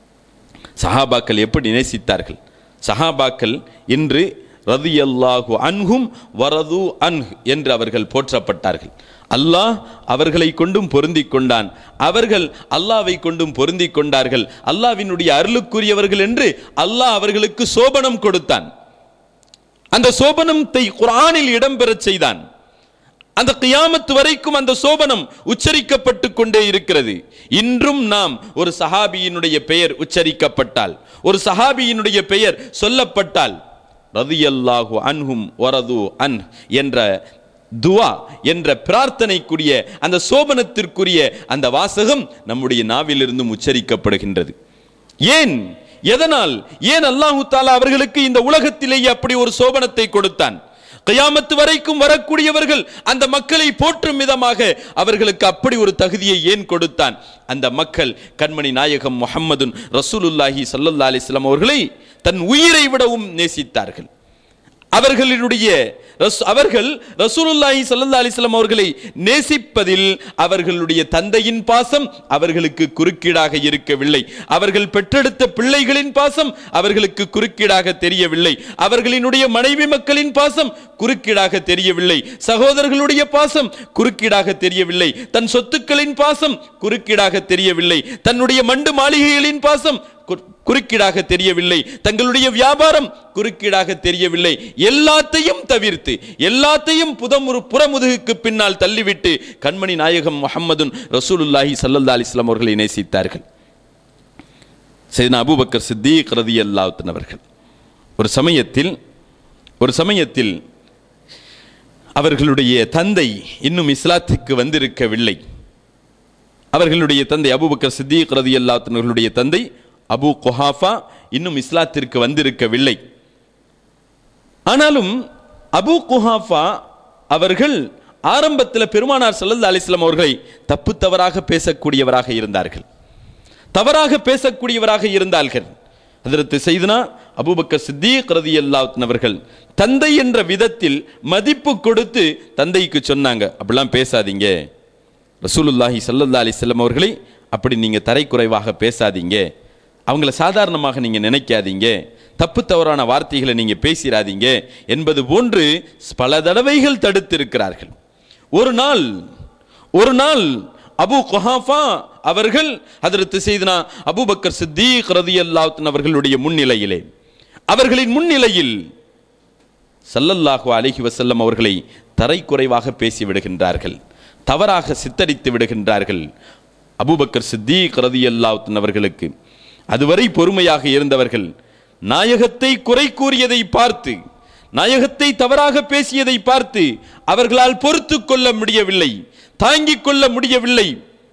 சஹாபாக்கள் எப்படி நேசித்தார்கள் சஹாபாக்கள் இன்று ரதியல்லாஹு அன்ஹும் வரது அன்ஹ் என்று அவர்கள் போற்றப்பட்டார்கள் அல்லாஹ் அவர்களை கொண்டும் பொருந்திக் கொண்டான் அவர்கள் அல்லாவை கொண்டும் பொருந்திக் கொண்டார்கள் அல்லாவினுடைய அருளுக்குரியவர்கள் என்று அல்லாஹ் அவர்களுக்கு சோபனம் கொடுத்தான் அந்த சோபனத்தை குர்ஆனில் இடம்பெறச் செய்தான் அந்த கியாமத்து வரைக்கும் அந்த சோபனம் உச்சரிக்கப்பட்டு கொண்டே இருக்கிறது இன்றும் நாம் ஒரு சஹாபியினுடைய பெயர் உச்சரிக்கப்பட்டால் ஒரு சஹாபியினுடைய பெயர் சொல்லப்பட்டால் ரதியல்லாஹு அன்ஹும் வரது அன் என்ற துவா என்ற பிரார்த்தனைக்குரிய அந்த சோபனத்திற்குரிய அந்த வாசகம் நம்முடைய நாவிலிருந்தும் உச்சரிக்கப்படுகின்றது ஏன் எதனால் ஏன் அல்லாஹு தாலா அவர்களுக்கு இந்த உலகத்திலேயே அப்படி ஒரு சோபனத்தை கொடுத்தான் கயாமத்து வரைக்கும் வரக்கூடியவர்கள் அந்த மக்களை போற்றும் விதமாக அவர்களுக்கு அப்படி ஒரு தகுதியை ஏன் கொடுத்தான் அந்த மக்கள் கண்மணி நாயகம் முஹம்மதுன் ரசூலுல்லாஹி ஸல்லல்லாஹு அலைஹி வஸல்லம் அவர்களை தன் உயிரை விடவும் நேசித்தார்கள் அவர்களுடைய ரஸ்- அவர்கள் ரசூலுல்லாஹி ஸல்லல்லாஹு அலைஹி வஸல்லம் அவர்களை நேசிப்பதில் அவர்களுடைய தந்தையின் பாசம் அவர்களுக்கு குறுக்கீடாக இருக்கவில்லை அவர்கள் பெற்றெடுத்த பிள்ளைகளின் பாசம் அவர்களுக்கு குறுக்கீடாக தெரியவில்லை அவர்களினுடைய மனைவி மக்களின் பாசம் குறுக்கீடாக தெரியவில்லை சகோதரர்களுடைய பாசம் குறுக்கீடாக தெரியவில்லை தன் சொத்துக்களின் பாசம் குறுக்கீடாக தெரியவில்லை தன்னுடைய மண்டு மாளிகைகளின் பாசம் கு- குறுக்கீடாக தெரியவில்லை தங்களுடைய வியாபாரம் குறுக்கீடாக தெரியவில்லை எல்லாத்தையும் தவிர்த்து எல்லாத்தையும் புதமுறு புறமுதுகுக்கு பின்னால் தள்ளிவிட்டு கண்மணி நாயகம் முஹம்மதுன் ரசூலுல்லாஹி ஸல்லல்லாஹு அலைஹி வஸல்லம் அவர்களை நேசித்தார்கள் சையதுனா அபூபக்கர் சித்திக் ரலியல்லாஹு அவர்கள் ஒரு சமயத்தில் ஒரு சமயத்தில் அவர்களுடைய தந்தை இன்னும் இஸ்லாத்துக்கு வந்திருக்கவில்லை அவர்களுடைய தந்தை அபூபக்கர் சித்திக் ரலியல்லாஹு அவர்களுடைய தந்தை அபூ குஹாஃபா இன்னும் இஸ்லாத்திற்கு வந்திருக்கவில்லை ஆனாலும் அபூ குஹாஃபா அவர்கள் ஆரம்பத்தில் பெருமானார் ஸல்லல்லாஹு அலைஹி வஸல்லம் அவர்களை தப்பு தவறாக பேசக்கூடியவராக இருந்தார்கள் தவறாக பேசக்கூடியவராக இருந்தார்கள் அதற்கு செய்தனா அபூபக்கர் சித்திக் ரலியல்லாஹு அவர்கள் தந்தை என்ற விதத்தில் மதிப்பு கொடுத்து தந்தைக்கு சொன்னாங்க அப்படிலாம் பேசாதீங்க ரசூலுல்லாஹி ஸல்லல்லாஹு அலைஹி வஸல்லம் அவர்களை அப்படி நீங்க தரைக்குறைவாக பேசாதீங்க அவங்கள சாதாரணமாக நீங்க நினைக்காதீங்க தப்பு தவறான வார்த்தைகளை நீங்க பேசிடாதீங்க என்பது போன்று பல தடவைகள் தடுத்திருக்கிறார்கள் ஒரு நாள் ஒரு நாள் அபு குஹாஃபா அவர்கள் ஹதரத்து செய்தனா அபூபக்கர் சித்தீக் ரதியல்லாஹு அவர்களுடைய முன்னிலையிலே அவர்களின் முன்னிலையில் ஸல்லல்லாஹு அலைஹி வஸல்லம் அவர்களை தரைக்குறைவாக பேசி விடுகின்றார்கள் தவறாக சித்தரித்து விடுகின்றார்கள் அபூபக்கர் சித்தீக் ரதியல்லாஹு அவர்களுக்கு அதுவரை பொறுமையாக இருந்தவர்கள் நாயகத்தை குறை கூறியதை பார்த்து நாயகத்தை தவறாக பேசியதை பார்த்து அவர்களால் பொறுத்து கொள்ள முடியவில்லை தாங்கிக் கொள்ள முடியவில்லை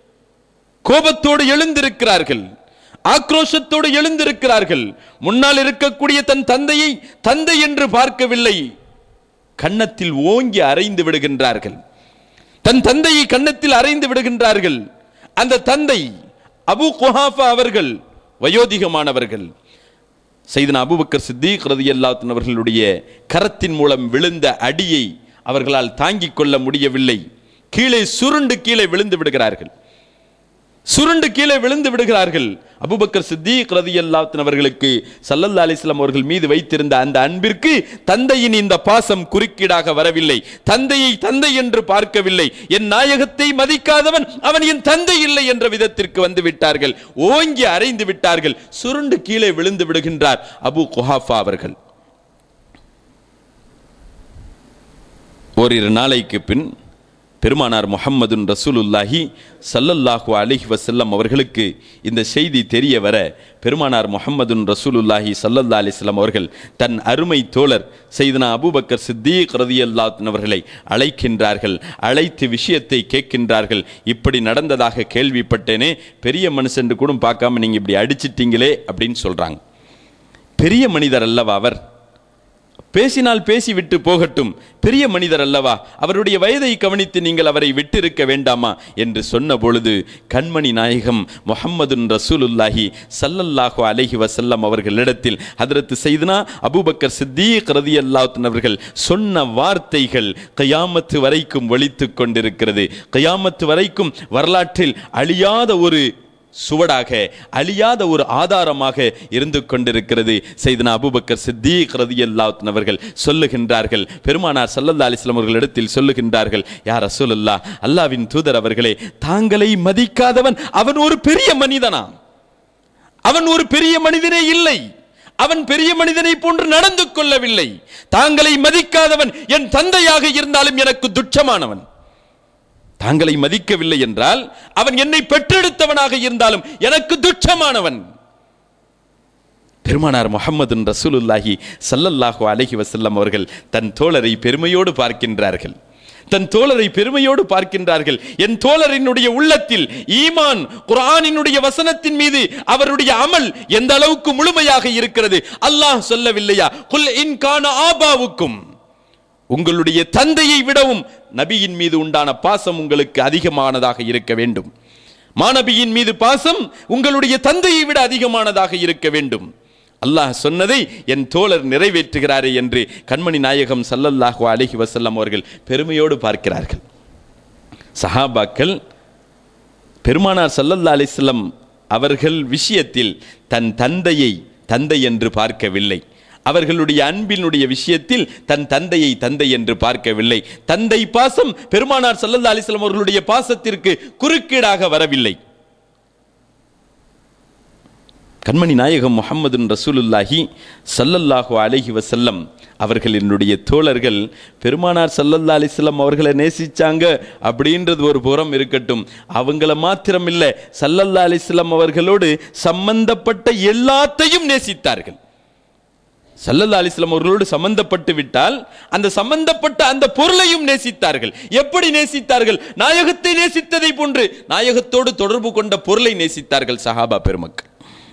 கோபத்தோடு எழுந்திருக்கிறார்கள் ஆக்ரோஷத்தோடு எழுந்திருக்கிறார்கள் முன்னால் இருக்கக்கூடிய தன் தந்தையை தந்தை என்று பார்க்கவில்லை கன்னத்தில் ஓங்கி அறைந்து விடுகின்றார்கள் தன் தந்தையை கன்னத்தில் அறைந்து விடுகின்றார்கள் அந்த தந்தை அபு குஹாஃபா அவர்கள் வயோதிகமானவர்கள் செய்தன அபூபக்கர் சித்தீக் ரதியல்லாஹு அவர்களுடைய கரத்தின் மூலம் விழுந்த அடியை அவர்களால் தாங்கிக் கொள்ள முடியவில்லை கீழே சுருண்டு கீழே விழுந்து விடுகிறார்கள் சுருண்டு கீழே விழுந்து விடுகிறார்கள் அபூபக்கர் சித்தீக் ரதியல்லாஹு அவர்களுக்கு சல்லல்லா அலிஸ்லாம் அவர்கள் மீது வைத்திருந்த அந்த அன்பிற்கு தந்தையின் இந்த பாசம் குறுக்கீடாக வரவில்லை தந்தையை தந்தை என்று பார்க்கவில்லை என் நாயகத்தை மதிக்காதவன் அவன் என் தந்தை இல்லை என்ற விதத்திற்கு வந்து விட்டார்கள் ஓங்கி அறைந்து விட்டார்கள் சுருண்டு கீழே விழுந்து விடுகின்றார் அபு குஹாஃபா அவர்கள் ஓரிரு நாளைக்கு பின் பெருமானார் முஹம்மதுன் ரசூலுல்லாஹி ஸல்லல்லாஹு அலைஹி வஸல்லம் அவர்களுக்கு இந்த செய்தி தெரிய வர பெருமானார் முஹம்மதுன் ரசூலுல்லாஹி ஸல்லல்லாஹு அலைஹி வஸல்லம் அவர்கள் தன் அருமை தோழர் செய்தனா அபூபக்கர் சித்தீக் ரதியல்லாஹு அவர்களை அழைக்கின்றார்கள் அழைத்து விஷயத்தை கேட்கின்றார்கள் இப்படி நடந்ததாக கேள்விப்பட்டேனே பெரிய மனுஷன் கூட பார்க்காம நீங்க இப்படி அடிச்சிட்டீங்களே அப்படின்னு சொல்றாங்க பெரிய மனிதர் அல்லவா அவர் பேசினால் பேசிவிட்டு போகட்டும் பெரிய மனிதர் அல்லவா அவருடைய வயதை கவனித்து நீங்கள் அவரை விட்டிருக்க வேண்டாமா என்று சொன்ன பொழுது கண்மணி நாயகம் முஹம்மதுன் ரசூலுல்லாஹி ஸல்லல்லாஹு அலைஹி வஸல்லம் அவர்களிடத்தில் ஹதரத் செய்தனா அபூபக்கர் சித்தீக் ரதியல்லாஹு அவர்கள் சொன்ன வார்த்தைகள் கயாமத்து வரைக்கும் ஒலித்துக் கொண்டிருக்கிறது கயாமத்து வரைக்கும் வரலாற்றில் அழியாத ஒரு சுவடாக அழியாத ஒரு ஆதாரமாக இருந்து கொண்டிருக்கிறது செய்தனா அபூபக்கர் சித்தீக் ரதியல்லாஹு அவர்கள் சொல்லுகின்றார்கள் பெருமானார் ஸல்லல்லாஹு அலைஹி வஸல்லம் அவர்களிடத்தில் சொல்லுகின்றார்கள் யார் ரசூலுல்லாஹ் அல்லாஹ்வின் தூதர் அவர்களே தாங்களை மதிக்காதவன் அவன் ஒரு பெரிய மனிதனா அவன் ஒரு பெரிய மனிதனே இல்லை அவன் பெரிய மனிதனை போன்று நடந்து கொள்ளவில்லை தாங்களை மதிக்காதவன் என் தந்தையாக இருந்தாலும் எனக்கு துச்சமானவன் தாங்களை மதிக்கவில்லை என்றால் அவன் என்னை பெற்றெடுத்தவனாக இருந்தாலும் எனக்கு துச்சமானவன் பெருமானார் முஹம்மது ரசூலுல்லாஹி ஸல்லல்லாஹு அலைஹி வஸல்லம் அவர்கள் தன் தோழரை பெருமையோடு பார்க்கின்றார்கள் தன் தோழரை பெருமையோடு பார்க்கின்றார்கள் என் தோழரினுடைய உள்ளத்தில் ஈமான் குர்ஆனினுடைய வசனத்தின் மீது அவருடைய அமல் எந்த அளவுக்கு முழுமையாக இருக்கிறது அல்லாஹ் சொல்லவில்லையா குல் இன் கான ஆபாவுக்கும் உங்களுடைய தந்தையை விடவும் நபியின் மீது உண்டான பாசம் உங்களுக்கு அதிகமானதாக இருக்க வேண்டும் மாநபியின் மீது பாசம் உங்களுடைய தந்தையை விட அதிகமானதாக இருக்க வேண்டும் அல்லாஹ் சொன்னதை என் தோழர் நிறைவேற்றுகிறாரே என்று கண்மணி நாயகம் சல்லல்லாஹு அலைஹி வஸல்லம் அவர்கள் பெருமையோடு பார்க்கிறார்கள் சஹாபாக்கள் பெருமானார் சல்லல்லா அலிஸ்லம் அவர்கள் விஷயத்தில் தன் தந்தையை தந்தை என்று பார்க்கவில்லை அவர்களுடைய அன்பினுடைய விஷயத்தில் தன் தந்தையை தந்தை என்று பார்க்கவில்லை தந்தை பாசம் பெருமானார் சல்லல்லா அலிஸ்லாம் அவர்களுடைய பாசத்திற்கு குறுக்கீடாக வரவில்லை கண்மணி நாயகம் முஹம்மது ரசூலுல்லாஹி சல்லல்லாஹு அலைஹி வசல்லம் அவர்கள் என்னுடைய தோழர்கள் பெருமானார் சல்லல்லா அலிஸ்லாம் அவர்களை நேசிச்சாங்க அப்படின்றது ஒரு புறம் இருக்கட்டும் அவங்கள மாத்திரம் இல்லை சல்லல்லா அலிஸ்லாம் அவர்களோடு சம்பந்தப்பட்ட எல்லாத்தையும் நேசித்தார்கள் சல்லல்லா அலிஸ்லாம் அவர்களோடு சம்பந்தப்பட்டு விட்டால் அந்த சம்பந்தப்பட்ட அந்த பொருளையும் நேசித்தார்கள் எப்படி நேசித்தார்கள் நாயகத்தை நேசித்ததை போன்று நாயகத்தோடு தொடர்பு கொண்ட பொருளை நேசித்தார்கள் சஹாபா பெருமக்கள்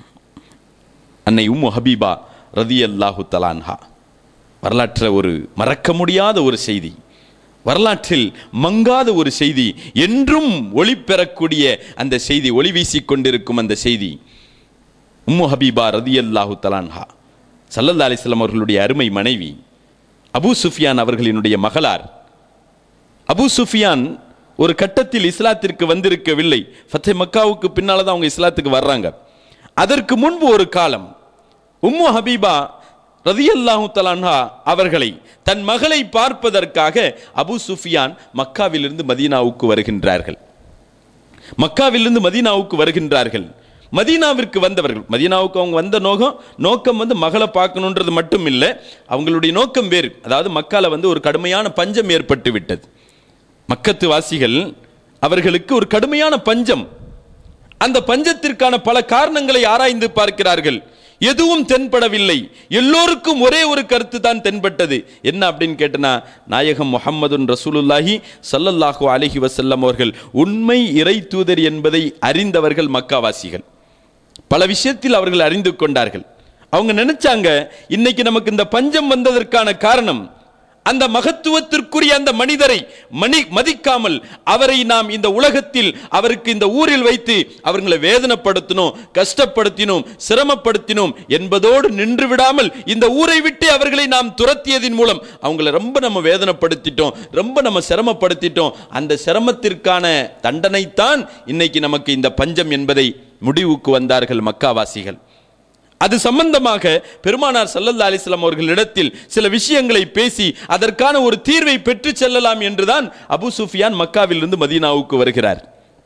அன்னை உம்மு ஹபீபா ரதி அல்லாஹு தலான்ஹா வரலாற்றில் ஒரு மறக்க முடியாத ஒரு செய்தி வரலாற்றில் மங்காத ஒரு செய்தி என்றும் ஒளி பெறக்கூடிய அந்த செய்தி ஒளி வீசிக் கொண்டிருக்கும் அந்த செய்தி உம்மு ஹபீபா ரதி அல்லாஹு தலான்ஹா சல்லல்லா அலிஸ்லாம் அவர்களுடைய அருமை மனைவி அபூ சுஃபியான் அவர்களினுடைய மகளார் அபூ சுஃபியான் ஒரு கட்டத்தில் இஸ்லாத்திற்கு வந்திருக்கவில்லை ஃபத்தே மக்காவுக்கு பின்னால தான் அவங்க இஸ்லாத்துக்கு வர்றாங்க அதற்கு முன்பு ஒரு காலம் உம்மு ஹபீபா ரதியல்லாஹு தலான்ஹா அவர்களை தன் மகளை பார்ப்பதற்காக அபு சுஃபியான் மக்காவிலிருந்து மதீனாவுக்கு வருகின்றார்கள் மக்காவிலிருந்து மதீனாவுக்கு வருகின்றார்கள் மதீனாவிற்கு வந்தவர்கள் மதீனாவுக்கு அவங்க வந்த நோக்கம் நோக்கம் வந்து மகளை பார்க்கணுன்றது மட்டும் இல்லை அவங்களுடைய நோக்கம் வேறு அதாவது மக்கால வந்து ஒரு கடுமையான பஞ்சம் ஏற்பட்டு விட்டது மக்கத்து வாசிகள் அவர்களுக்கு ஒரு கடுமையான பஞ்சம் அந்த பஞ்சத்திற்கான பல காரணங்களை ஆராய்ந்து பார்க்கிறார்கள் எதுவும் தென்படவில்லை எல்லோருக்கும் ஒரே ஒரு கருத்து தான் தென்பட்டது என்ன அப்படின்னு கேட்டனா நாயகம் முஹம்மதுன் ரசூலுல்லாஹி சல்லல்லாஹு அலைஹி வஸல்லம் அவர்கள் உண்மை இறை தூதர் என்பதை அறிந்தவர்கள் மக்காவாசிகள் பல விஷயத்தில் அவர்கள் அறிந்து கொண்டார்கள் அவங்க நினைச்சாங்க இன்னைக்கு நமக்கு இந்த பஞ்சம் வந்ததற்கான காரணம் அந்த மகத்துவத்திற்குரிய அந்த மனிதரை மணி மதிக்காமல் அவரை நாம் இந்த உலகத்தில் அவருக்கு இந்த ஊரில் வைத்து அவர்களை வேதனைப்படுத்தினோம் கஷ்டப்படுத்தினோம் சிரமப்படுத்தினோம் என்பதோடு நின்று விடாமல் இந்த ஊரை விட்டு அவர்களை நாம் துரத்தியதின் மூலம் அவங்கள ரொம்ப நம்ம வேதனைப்படுத்திட்டோம் ரொம்ப நம்ம சிரமப்படுத்திட்டோம் அந்த சிரமத்திற்கான தண்டனைத்தான் இன்னைக்கு நமக்கு இந்த பஞ்சம் என்பதை முடிவுக்கு வந்தார்கள் மக்காவாசிகள் அது சம்பந்தமாக பெருமானார் சல்லல்லா அலிஸ்லாம் அவர்களிடத்தில் சில விஷயங்களை பேசி அதற்கான ஒரு தீர்வை பெற்று செல்லலாம் என்றுதான் அபு சுஃபியான் மக்காவிலிருந்து மதீனாவுக்கு வருகிறார்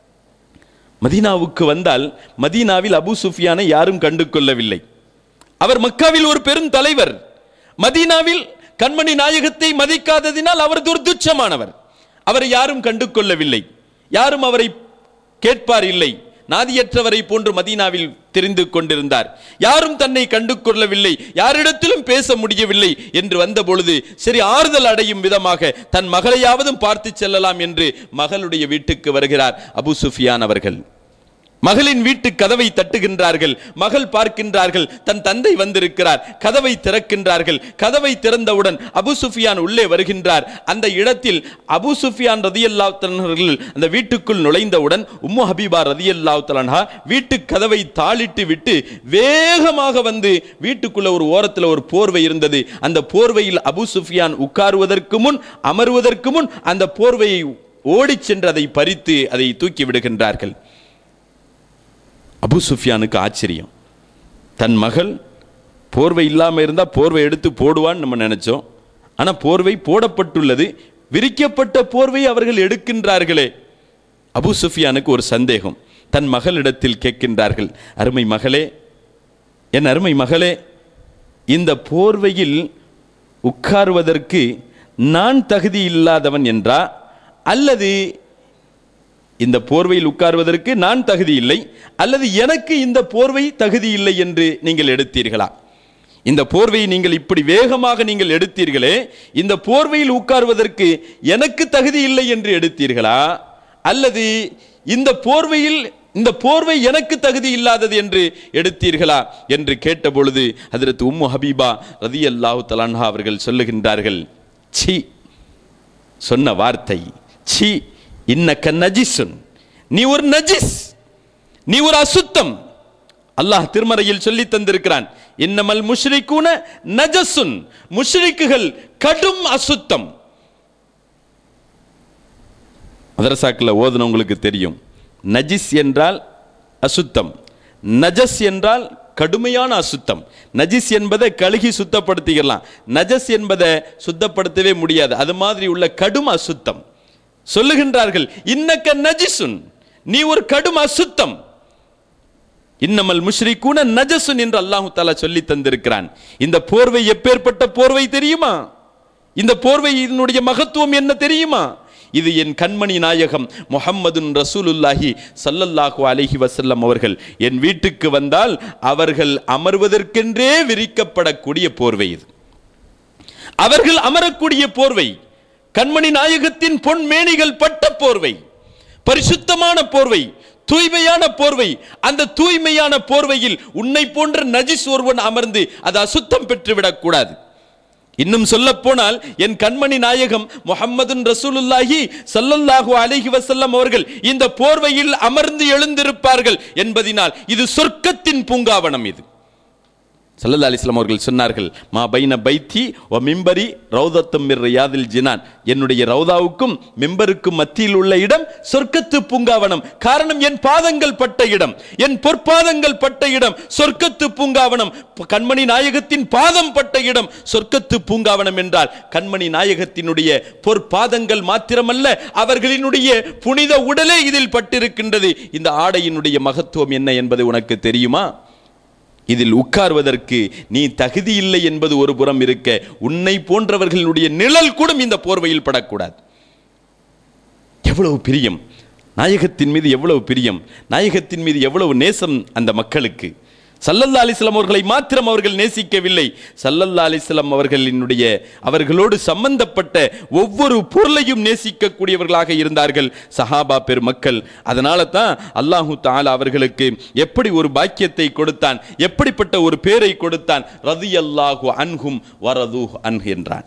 மதீனாவுக்கு வந்தால் மதீனாவில் அபு சுஃபியானை யாரும் கண்டு கொள்ளவில்லை அவர் மக்காவில் ஒரு பெரும் தலைவர் மதீனாவில் கண்மணி நாயகத்தை மதிக்காததினால் அவர் ஒரு துச்சமானவர் அவரை யாரும் கண்டு கொள்ளவில்லை யாரும் அவரை கேட்பார் இல்லை நாதியற்றவரை போன்று மதீனாவில் தெரிந்து கொண்டிருந்தார் யாரும் தன்னை கண்டு கொள்ளவில்லை யாரிடத்திலும் பேச முடியவில்லை என்று வந்த பொழுது சரி ஆறுதல் அடையும் விதமாக தன் மகளையாவதும் பார்த்து செல்லலாம் என்று மகளுடைய வீட்டுக்கு வருகிறார் அபு சுஃபியான் அவர்கள் மகளின் வீட்டு கதவை தட்டுகின்றார்கள் மகள் பார்க்கின்றார்கள் தன் தந்தை வந்திருக்கிறார் கதவை திறக்கின்றார்கள் கதவை திறந்தவுடன் அபு சுஃபியான் உள்ளே வருகின்றார் அந்த இடத்தில் அபு சுஃபியான் ரதியல்லாஹு தஆலா அந்த வீட்டுக்குள் நுழைந்தவுடன் உம்மு ஹபீபா ரதியல்லாஹு தஆலா வீட்டு கதவை தாளிட்டு விட்டு வேகமாக வந்து வீட்டுக்குள்ள ஒரு ஓரத்தில் ஒரு போர்வை இருந்தது அந்த போர்வையில் அபு சுஃபியான் உட்காருவதற்கு முன் அமருவதற்கு முன் அந்த போர்வையை ஓடிச் சென்று அதை பறித்து அதை தூக்கி விடுகின்றார்கள் அபு சுஃபியானுக்கு ஆச்சரியம் தன் மகள் போர்வை இல்லாமல் இருந்தால் போர்வை எடுத்து போடுவான்னு நம்ம நினைச்சோம் ஆனால் போர்வை போடப்பட்டுள்ளது விரிக்கப்பட்ட போர்வை அவர்கள் எடுக்கின்றார்களே அபு சுஃபியானுக்கு ஒரு சந்தேகம் தன் மகளிடத்தில் கேட்கின்றார்கள் அருமை மகளே என் அருமை மகளே இந்த போர்வையில் உட்காருவதற்கு நான் தகுதி இல்லாதவன் என்றா அல்லது இந்த போர்வையில் உட்காருவதற்கு நான் தகுதி இல்லை அல்லது எனக்கு இந்த போர்வை தகுதி இல்லை என்று நீங்கள் எடுத்தீர்களா இந்த போர்வையை நீங்கள் இப்படி வேகமாக நீங்கள் எடுத்தீர்களே இந்த போர்வையில் உட்காருவதற்கு எனக்கு தகுதி இல்லை என்று எடுத்தீர்களா அல்லது இந்த போர்வையில் இந்த போர்வை எனக்கு தகுதி இல்லாதது என்று எடுத்தீர்களா என்று கேட்ட பொழுது ஹதரத் உம்மு ஹபீபா ரதி அல்லாஹு தலான்ஹா அவர்கள் சொல்லுகின்றார்கள் சி சொன்ன வார்த்தை சி இன்னக்க நஜிசுன் நீ ஒரு நஜிஸ் நீ ஒரு அசுத்தம் அல்லாஹ் திருமறையில் சொல்லி தந்திருக்கிறான் இன்னமல் முஷ்ரிக்கூன நஜசுன் முஷ்ரிக்குகள் கடும் அசுத்தம் மதரசாக்கில் ஓதுனவங்களுக்கு தெரியும் நஜிஸ் என்றால் அசுத்தம் நஜஸ் என்றால் கடுமையான அசுத்தம் நஜிஸ் என்பதை கழுகி சுத்தப்படுத்திக்கலாம் நஜஸ் என்பதை சுத்தப்படுத்தவே முடியாது அது மாதிரி உள்ள கடும் அசுத்தம் சொல்லுகின்றார்கள் இன்னக்க நஜிசுன் நீ ஒரு கடும் அசுத்தம் இன்னமல் முஷ்ரிக்கூன நஜசுன் என்று அல்லாஹு தாலா சொல்லி தந்திருக்கிறான் இந்த போர்வை எப்பேற்பட்ட போர்வை தெரியுமா இந்த போர்வை இதனுடைய மகத்துவம் என்ன தெரியுமா இது என் கண்மணி நாயகம் முஹம்மதுன் ரசூலுல்லாஹி சல்லல்லாஹு அலைஹி வஸல்லம் அவர்கள் என் வீட்டுக்கு வந்தால் அவர்கள் அமர்வதற்கென்றே விரிக்கப்படக்கூடிய போர்வை இது அவர்கள் அமரக்கூடிய போர்வை கண்மணி நாயகத்தின் பொன் மேனிகள் பட்ட போர்வை பரிசுத்தமான போர்வை தூய்மையான போர்வை அந்த தூய்மையான போர்வையில் உன்னை போன்ற நஜிஸ் ஒருவன் அமர்ந்து அது அசுத்தம் பெற்றுவிடக் கூடாது இன்னும் சொல்ல போனால் என் கண்மணி நாயகம் முஹம்மதுன் ரசூலுல்லாஹி சல்லல்லாஹு அலைஹி வஸல்லம் அவர்கள் இந்த போர்வையில் அமர்ந்து எழுந்திருப்பார்கள் என்பதினால் இது சொர்க்கத்தின் பூங்காவனம் இது சல்லல்லா அலிஸ்லாம் அவர்கள் சொன்னார்கள் மா பைன பைத்தி ஓ மிம்பரி ரௌதத்தும் மிர் ரியாதில் ஜினான் என்னுடைய ரௌதாவுக்கும் மிம்பருக்கும் மத்தியில் உள்ள இடம் சொர்க்கத்து பூங்காவனம் காரணம் என் பாதங்கள் பட்ட இடம் என் பொற்பாதங்கள் பட்ட இடம் சொர்க்கத்து பூங்காவனம் கண்மணி நாயகத்தின் பாதம் பட்ட இடம் சொர்க்கத்து பூங்காவனம் என்றால் கண்மணி நாயகத்தினுடைய பொற்பாதங்கள் மாத்திரமல்ல அவர்களினுடைய புனித உடலே இதில் பட்டிருக்கின்றது இந்த ஆடையினுடைய மகத்துவம் என்ன என்பது உனக்கு தெரியுமா இதில் உட்கார்வதற்கு நீ தகுதி இல்லை என்பது ஒரு புறம் இருக்க உன்னை போன்றவர்களுடைய நிழல் கூட இந்த போர்வையில் படக்கூடாது எவ்வளவு பிரியம் நாயகத்தின் மீது எவ்வளவு பிரியம் நாயகத்தின் மீது எவ்வளவு நேசம் அந்த மக்களுக்கு சல்லல்லா அலிஸ்லாம் அவர்களை மாத்திரம் அவர்கள் நேசிக்கவில்லை சல்லல்லா அலிஸ்லாம் அவர்களினுடைய அவர்களோடு சம்பந்தப்பட்ட ஒவ்வொரு பொருளையும் நேசிக்கக்கூடியவர்களாக இருந்தார்கள் சஹாபா பெருமக்கள் அதனால தான் அல்லாஹு தாலா அவர்களுக்கு எப்படி ஒரு பாக்கியத்தை கொடுத்தான் எப்படிப்பட்ட ஒரு பேரை கொடுத்தான் ரதி அல்லாஹு அன்ஹும் வரது அன்ஹ் என்றான்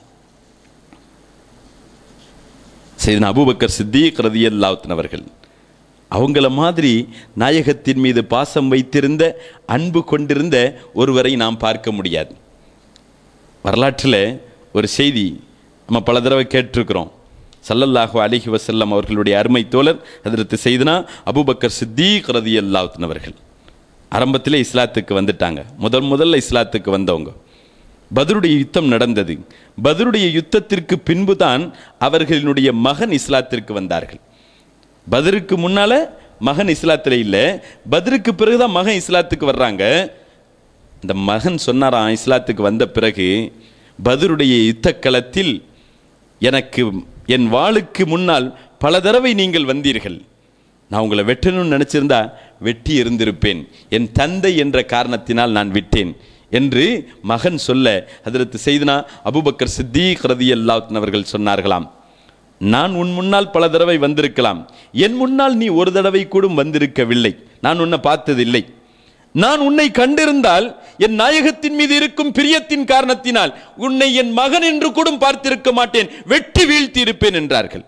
செய்தன அபூபக்கர் சித்திக் ரதி அவர்கள் அவங்கள மாதிரி நாயகத்தின் மீது பாசம் வைத்திருந்த அன்பு கொண்டிருந்த ஒருவரை நாம் பார்க்க முடியாது வரலாற்றில் ஒரு செய்தி நம்ம பல தடவை கேட்டிருக்கிறோம் சல்லல்லாஹு அலிஹி வசல்லம் அவர்களுடைய அருமை தோழர் அதற்கு செய்தனா அபூபக்கர் சித்தீக் ரதி அவர்கள் ஆரம்பத்திலே இஸ்லாத்துக்கு வந்துட்டாங்க முதல் முதல்ல இஸ்லாத்துக்கு வந்தவங்க பதருடைய யுத்தம் நடந்தது பதருடைய யுத்தத்திற்கு பின்புதான் அவர்களினுடைய மகன் இஸ்லாத்திற்கு வந்தார்கள் பதருக்கு முன்னால மகன் இஸ்லாத்தில் இல்லை பதருக்கு பிறகுதான் மகன் இஸ்லாத்துக்கு வர்றாங்க இந்த மகன் சொன்னாராம் இஸ்லாத்துக்கு வந்த பிறகு பதருடைய யுத்த களத்தில் எனக்கு என் வாளுக்கு முன்னால் பல தடவை நீங்கள் வந்தீர்கள் நான் உங்களை வெட்டணும்னு நினச்சிருந்தா வெட்டி இருந்திருப்பேன் என் தந்தை என்ற காரணத்தினால் நான் விட்டேன் என்று மகன் சொல்ல அதற்கு செய்தனா அபுபக்கர் சித்தீக் ரதி அவர்கள் சொன்னார்களாம் நான் உன் முன்னால் பல தடவை வந்திருக்கலாம் என் முன்னால் நீ ஒரு தடவை கூட வந்திருக்கவில்லை நான் உன்னை பார்த்ததில்லை நான் உன்னை கண்டிருந்தால் என் நாயகத்தின் மீது இருக்கும் பிரியத்தின் காரணத்தினால் உன்னை என் மகன் என்று கூட பார்த்திருக்க மாட்டேன் வெட்டி வீழ்த்தி இருப்பேன் என்றார்கள்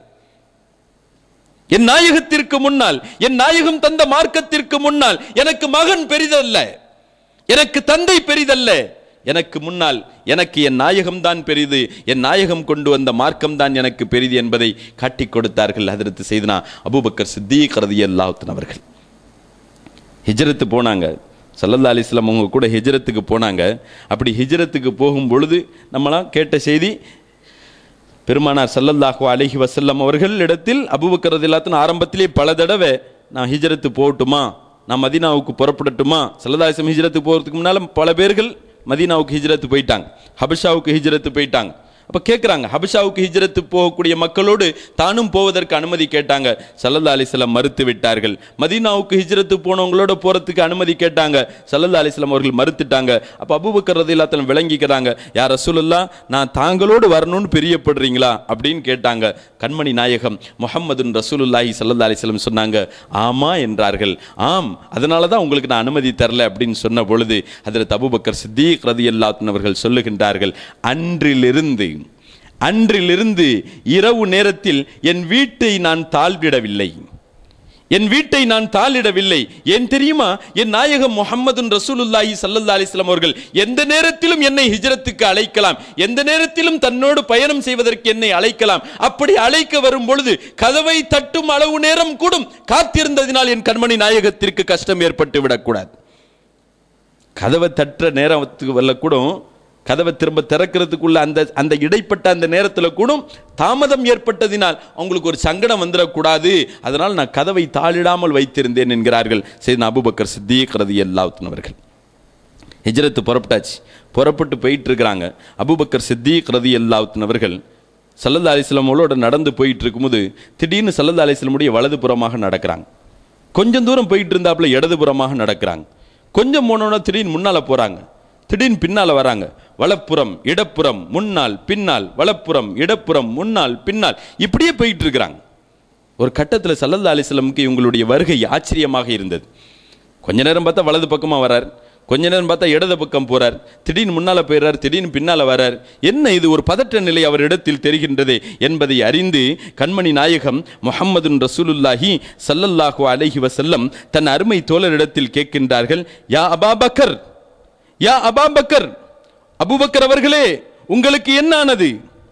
என் நாயகத்திற்கு முன்னால் என் நாயகம் தந்த மார்க்கத்திற்கு முன்னால் எனக்கு மகன் பெரிதல்ல எனக்கு தந்தை பெரிதல்ல எனக்கு முன்னால் எனக்கு என் நாயகம் தான் பெரிது என் நாயகம் கொண்டு வந்த மார்க்கம் தான் எனக்கு பெரிது என்பதை காட்டிக் கொடுத்தார்கள் அதற்கு செய்தனா அபூபக்கர் சித்தீக் ரதியல்லாஹுத்தன் அவர்கள் ஹிஜ்ரத்து போனாங்க சல்லல்லா அலிஸ்லாம் அவங்க கூட ஹிஜ்ரத்துக்கு போனாங்க அப்படி ஹிஜ்ரத்துக்கு போகும் பொழுது நம்மளாம் கேட்ட செய்தி பெருமானார் சல்லல்லாஹு அலைஹி வஸல்லம் அவர்கள் இடத்தில் அபூபக்கர் ரதியல்லாஹு ஆரம்பத்திலே பல தடவை நான் ஹிஜ்ரத்து போகட்டுமா நான் மதீனாவுக்கு புறப்படட்டுமா சல்லல்லாஹு ஹிஜ்ரத்துக்கு போகிறதுக்கு முன்னால் பல பேர்கள் மதீனாவுக்கு ஹிஜ்ரத்து போயிட்டாங்க ஹபஷாவுக்கு ஹிஜ்ரத்து போயிட்டாங்க அப்போ கேட்குறாங்க ஹபஷாவுக்கு ஹிஜ்ரத்து போகக்கூடிய மக்களோடு தானும் போவதற்கு அனுமதி கேட்டாங்க சல்லல்லா அலிஸ்லாம் மறுத்து விட்டார்கள் மதீனாவுக்கு ஹிஜ்ரத்து போனவங்களோட போகிறதுக்கு அனுமதி கேட்டாங்க சல்லல்லா அலிஸ்லாம் அவர்கள் மறுத்துட்டாங்க அப்போ அபூபக்கர் ரதில்லாத்தலம் விளங்கிக்கிறாங்க யார் ரசூலுல்லா நான் தாங்களோடு வரணும்னு பிரியப்படுறீங்களா அப்படின்னு கேட்டாங்க கண்மணி நாயகம் முஹம்மதுன் ரசூலுல்லாஹி சல்லல்லா அலிஸ்லம் சொன்னாங்க ஆமா என்றார்கள் ஆம் அதனால தான் உங்களுக்கு நான் அனுமதி தரல அப்படின்னு சொன்ன பொழுது அதில் அபூபக்கர் சித்தீக் ரதியல்லாத்தன் அவர்கள் சொல்லுகின்றார்கள் அன்றிலிருந்து அன்றிலிருந்து இரவு நேரத்தில் என் வீட்டை நான் தாழ்விடவில்லை என் வீட்டை நான் தாளிடவில்லை ஏன் தெரியுமா என் நாயகம் முகமது ரசூலுல்லாஹி சல்லல்லா அலிஸ்லாம் அவர்கள் எந்த நேரத்திலும் என்னை ஹிஜ்ரத்துக்கு அழைக்கலாம் எந்த நேரத்திலும் தன்னோடு பயணம் செய்வதற்கு என்னை அழைக்கலாம் அப்படி அழைக்க வரும் பொழுது கதவை தட்டும் அளவு நேரம் கூடும் காத்திருந்ததினால் என் கண்மணி நாயகத்திற்கு கஷ்டம் ஏற்பட்டு விடக்கூடாது கதவை தட்டுற நேரத்துக்கு வரல கூட கதவை திரும்ப திறக்கிறதுக்குள்ள அந்த அந்த இடைப்பட்ட அந்த நேரத்தில் கூட தாமதம் ஏற்பட்டதினால் அவங்களுக்கு ஒரு சங்கடம் வந்துடக்கூடாது அதனால் நான் கதவை தாளிடாமல் வைத்திருந்தேன் என்கிறார்கள் சரி அபுபக்கர் சித்திக் ரதி அவர்கள் ஹிஜ்ரத்து புறப்பட்டாச்சு புறப்பட்டு போயிட்டு இருக்கிறாங்க அபுபக்கர் சித்திக் ரதி அவர்கள் சல்லல்லா அலிஸ்லாமோட நடந்து போயிட்டு இருக்கும்போது திடீர்னு சல்லல்லா அலிஸ்லாமுடைய வலதுபுறமாக நடக்கிறாங்க கொஞ்சம் தூரம் போயிட்டு இருந்தாப்புல இடதுபுறமாக நடக்கிறாங்க கொஞ்சம் போனோன்னா திடீர்னு முன்னால போறாங்க திடீர்னு பின்னால வராங்க வலப்புறம் இடப்புறம் முன்னால் பின்னால் வலப்புறம் இடப்புறம் முன்னால் பின்னால் இப்படியே போயிட்டு இருக்கிறாங்க ஒரு கட்டத்தில் சல்லல்லா அலிஸ்லமுக்கு இவங்களுடைய வருகை ஆச்சரியமாக இருந்தது கொஞ்ச நேரம் பார்த்தா வலது பக்கமா வரார் கொஞ்ச நேரம் பார்த்தா இடது பக்கம் போறார் திடீர்னு முன்னால போயிறார் திடீர்னு பின்னால வரார் என்ன இது ஒரு பதற்ற நிலை அவரிடத்தில் தெரிகின்றதே என்பதை அறிந்து கண்மணி நாயகம் முஹம்மதுன் ரசூலுல்லாஹி சல்லல்லாஹு அலைஹி வஸல்லம் தன் அருமை தோழரிடத்தில் கேட்கின்றார்கள் யா அபாபக்கர் யா அபாபக்கர் அபூபக்கர் அவர்களே உங்களுக்கு என்ன ஆனது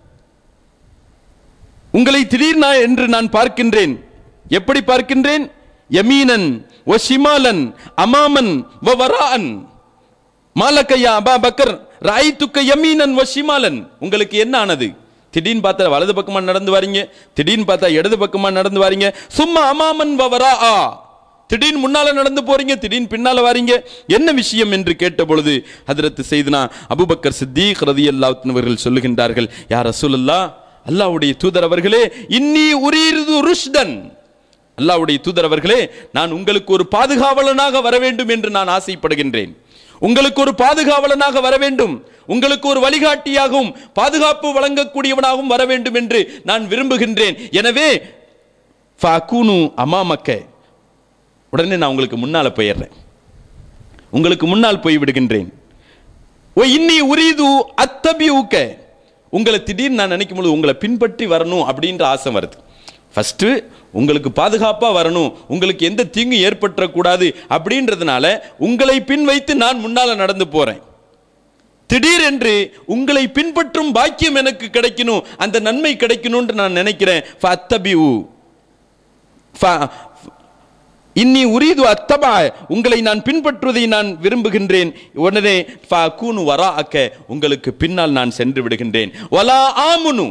உங்களை திடீர் நான் என்று நான் பார்க்கின்றேன் எப்படி பார்க்கின்றேன் யமீனன் வ ஷிமாலன் அமாமன் வ வரான் மாலக்கையா அபா பக்கர் ராய்த்துக்க யமீனன் வ ஷிமாலன் உங்களுக்கு என்ன ஆனது திடீர்னு பார்த்தா வலது பக்கமா நடந்து வாரீங்க திடீர்னு பார்த்தா இடது பக்கமா நடந்து வாரீங்க சும்மா அமாமன் வ வரா திடீர்னு முன்னால நடந்து போறீங்க திடீர்னு பின்னால வாரீங்க என்ன விஷயம் என்று கேட்ட பொழுது ஹதரத்து செய்தனா அபுபக்கர் சித்தீக் ரதியல்லாஹு அவர்கள் சொல்லுகின்றார்கள் யார் ரசூலுல்லா அல்லாஹ்வுடைய தூதர் அவர்களே இன்னி உரீது ருஷ்தன் அல்லாஹ்வுடைய தூதர் அவர்களே நான் உங்களுக்கு ஒரு பாதுகாவலனாக வர வேண்டும் என்று நான் ஆசைப்படுகின்றேன் உங்களுக்கு ஒரு பாதுகாவலனாக வர வேண்டும் உங்களுக்கு ஒரு வழிகாட்டியாகவும் பாதுகாப்பு வழங்கக்கூடியவனாகவும் வர வேண்டும் என்று நான் விரும்புகின்றேன் எனவே ஃபஅகூனு அமாமக்க உடனே நான் உங்களுக்கு முன்னால போயிடுறேன் உங்களுக்கு முன்னால் போய் விடுகின்றேன் ஓ இன்னி உரீது அத்தபி ஊக்க உங்களை திடீர்னு நான் நினைக்கும் பொழுது உங்களை பின்பற்றி வரணும் அப்படின்ற ஆசை வருது ஃபர்ஸ்ட் உங்களுக்கு பாதுகாப்பா வரணும் உங்களுக்கு எந்த தீங்கு ஏற்பட்டுறக்கூடாது அப்படின்றதுனால உங்களை பின் வைத்து நான் முன்னால நடந்து போறேன் திடீரென்று உங்களை பின்பற்றும் பாக்கியம் எனக்கு கிடைக்கணும் அந்த நன்மை கிடைக்கணும்னு நான் நினைக்கிறேன் ஃபஅத்தபிஉ. ஃப- இன்னி உரீது அத்தபா உங்களை நான் பின்பற்றுவதை நான் விரும்புகின்றேன் உடனே கூனு வரா அக்க உங்களுக்கு பின்னால் நான் சென்று விடுகின்றேன் வலா ஆமுனு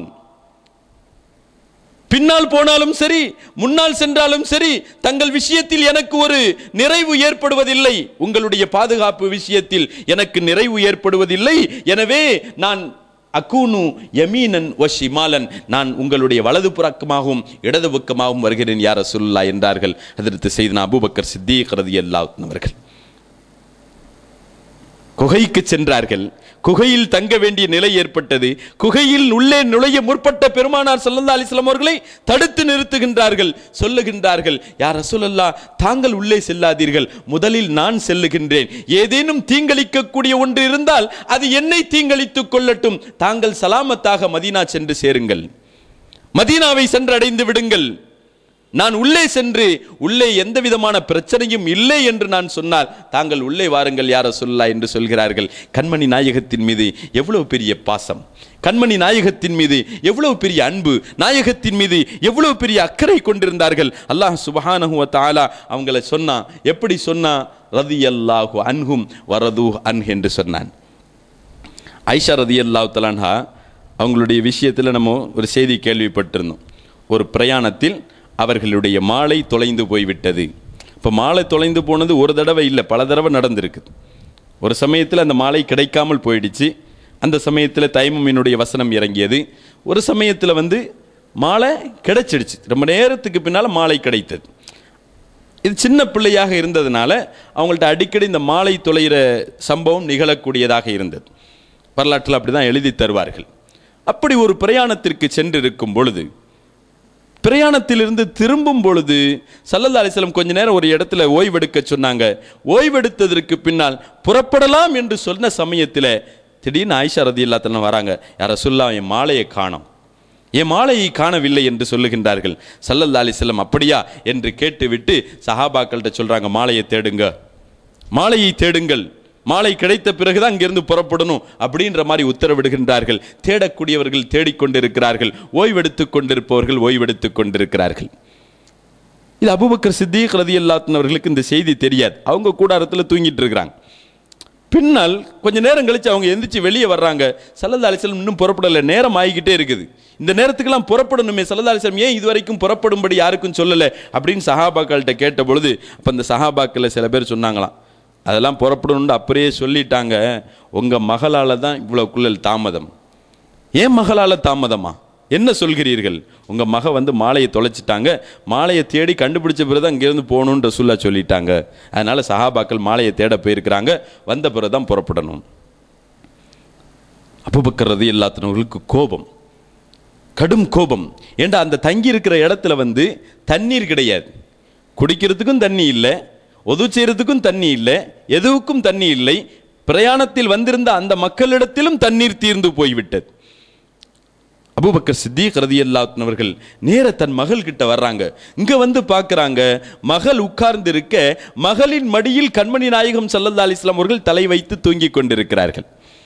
பின்னால் போனாலும் சரி முன்னால் சென்றாலும் சரி தங்கள் விஷயத்தில் எனக்கு ஒரு நிறைவு ஏற்படுவதில்லை உங்களுடைய பாதுகாப்பு விஷயத்தில் எனக்கு நிறைவு ஏற்படுவதில்லை எனவே நான் அக்கூனு யமீனன் வஷிமாலன் நான் உங்களுடைய வலது புறக்கமாகவும் இடது பக்கமாகவும் வருகிறேன் யார் ரசூலுல்லாஹ் என்றார்கள் அதற்கு செய்தனா அபூபக்கர் சித்தீக் ரதியல்லாஹு அவர்கள் குகைக்கு சென்றார்கள் குகையில் தங்க வேண்டிய நிலை ஏற்பட்டது குகையில் உள்ளே நுழைய முற்பட்ட பெருமானார் ஸல்லல்லாஹு அலைஹி வஸல்லம் அவர்களை தடுத்து நிறுத்துகின்றார்கள் சொல்லுகின்றார்கள் யார் ரசூலல்லா தாங்கள் உள்ளே செல்லாதீர்கள் முதலில் நான் செல்லுகின்றேன் ஏதேனும் தீங்களிக்கக்கூடிய ஒன்று இருந்தால் அது என்னை தீங்களித்துக் கொள்ளட்டும் தாங்கள் சலாமத்தாக மதீனா சென்று சேருங்கள் மதீனாவை சென்றடைந்து விடுங்கள் நான் உள்ளே சென்று உள்ளே எந்த விதமான பிரச்சனையும் இல்லை என்று நான் சொன்னால் தாங்கள் உள்ளே வாருங்கள் யார சொல்லா என்று சொல்கிறார்கள் கண்மணி நாயகத்தின் மீது எவ்வளவு பெரிய பாசம் கண்மணி நாயகத்தின் மீது எவ்வளவு பெரிய அன்பு நாயகத்தின் மீது எவ்வளவு பெரிய அக்கறை கொண்டிருந்தார்கள் அல்லாஹ் சுபஹானஹு வ தஆலா அவங்கள சொன்னா எப்படி சொன்னா ரதியல்லாஹு அன்ஹும் வரது அன் என்று சொன்னான் ஐஷா ரதியல்லாஹு தலான்ஹா அவங்களுடைய விஷயத்தில் நம்ம ஒரு செய்தி கேள்விப்பட்டிருந்தோம் ஒரு பிரயாணத்தில் அவர்களுடைய மாலை தொலைந்து போய்விட்டது இப்போ மாலை தொலைந்து போனது ஒரு தடவை இல்லை பல தடவை நடந்திருக்கு ஒரு சமயத்தில் அந்த மாலை கிடைக்காமல் போயிடுச்சு அந்த சமயத்தில் தைமமினுடைய வசனம் இறங்கியது ஒரு சமயத்தில் வந்து மாலை கிடைச்சிடுச்சு ரொம்ப நேரத்துக்கு பின்னால் மாலை கிடைத்தது இது சின்ன பிள்ளையாக இருந்ததுனால அவங்கள்ட்ட அடிக்கடி இந்த மாலை தொலைகிற சம்பவம் நிகழக்கூடியதாக இருந்தது வரலாற்றில் அப்படி தான் எழுதி தருவார்கள் அப்படி ஒரு பிரயாணத்திற்கு சென்றிருக்கும் பொழுது பிரயாணத்திலிருந்து திரும்பும் பொழுது சல்லல்லா அலிஸ்லம் கொஞ்ச நேரம் ஒரு இடத்துல ஓய்வெடுக்க சொன்னாங்க ஓய்வெடுத்ததற்கு பின்னால் புறப்படலாம் என்று சொன்ன சமயத்தில் திடீர்னு ஆயிஷா ரதி இல்லாத்தன வராங்க யார சொல்லா என் மாலையை காணோம் என் மாலையை காணவில்லை என்று சொல்லுகின்றார்கள் சல்லல்லா அலிஸ்லம் அப்படியா என்று கேட்டுவிட்டு சஹாபாக்கள்கிட்ட சொல்றாங்க மாலையை தேடுங்க மாலையை தேடுங்கள் மாலை கிடைத்த பிறகுதான் அங்கிருந்து புறப்படணும் அப்படின்ற மாதிரி உத்தரவிடுகின்றார்கள் தேடக்கூடியவர்கள் தேடிக்கொண்டிருக்கிறார்கள் ஓய்வெடுத்துக் கொண்டிருப்பவர்கள் ஓய்வெடுத்துக் கொண்டிருக்கிறார்கள் இது அபுபக்கர் சித்திக் ரதி அவர்களுக்கு இந்த செய்தி தெரியாது அவங்க கூடாரத்தில் தூங்கிட்டு இருக்கிறாங்க பின்னால் கொஞ்ச நேரம் கழிச்சு அவங்க எந்திரிச்சு வெளியே வர்றாங்க சல்லல்லா அலிஸ்லம் இன்னும் புறப்படலை நேரம் ஆகிக்கிட்டே இருக்குது இந்த நேரத்துக்கெல்லாம் புறப்படணுமே சல்லல்லா அலிஸ்லம் ஏன் இது வரைக்கும் புறப்படும்படி யாருக்கும் சொல்லலை அப்படின்னு சஹாபாக்கள்கிட்ட கேட்ட பொழுது அப்போ இந்த சஹாபாக்களில் சில பேர் சொன்னாங்களாம் அதெல்லாம் புறப்படணும்னு அப்படியே சொல்லிட்டாங்க உங்கள் மகளால் தான் இவ்வளோ குள்ளல் தாமதம் ஏன் மகளால் தாமதமா என்ன சொல்கிறீர்கள் உங்கள் மக வந்து மாலையை தொலைச்சிட்டாங்க மாலையை தேடி கண்டுபிடிச்ச பிறகு தான் இங்கேருந்து போகணுன்ற சொல்ல சொல்லிட்டாங்க அதனால் சஹாபாக்கள் மாலையை தேட போயிருக்கிறாங்க வந்த பிறகு தான் புறப்படணும் அபுபக்கர் எல்லாத்தினவர்களுக்கு கோபம் கடும் கோபம் ஏண்டா அந்த தங்கி இருக்கிற இடத்துல வந்து தண்ணீர் கிடையாது குடிக்கிறதுக்கும் தண்ணி இல்லை ஒது செய்யறதுக்கும் தண்ணி இல்லை எதுவுக்கும் தண்ணி இல்லை பிரயாணத்தில் வந்திருந்த அந்த மக்களிடத்திலும் தண்ணீர் தீர்ந்து போய்விட்டது அபூபக்கர் சித்திக் ரதியல்லாத்தினவர்கள் நேர தன் மகள் கிட்ட வர்றாங்க இங்க வந்து பார்க்கறாங்க மகள் உட்கார்ந்து இருக்க மகளின் மடியில் கண்மணி நாயகம் சல்லல்லா அலிஸ்லாம் அவர்கள் தலை வைத்து தூங்கிக் கொண்டிருக்கிறார்கள்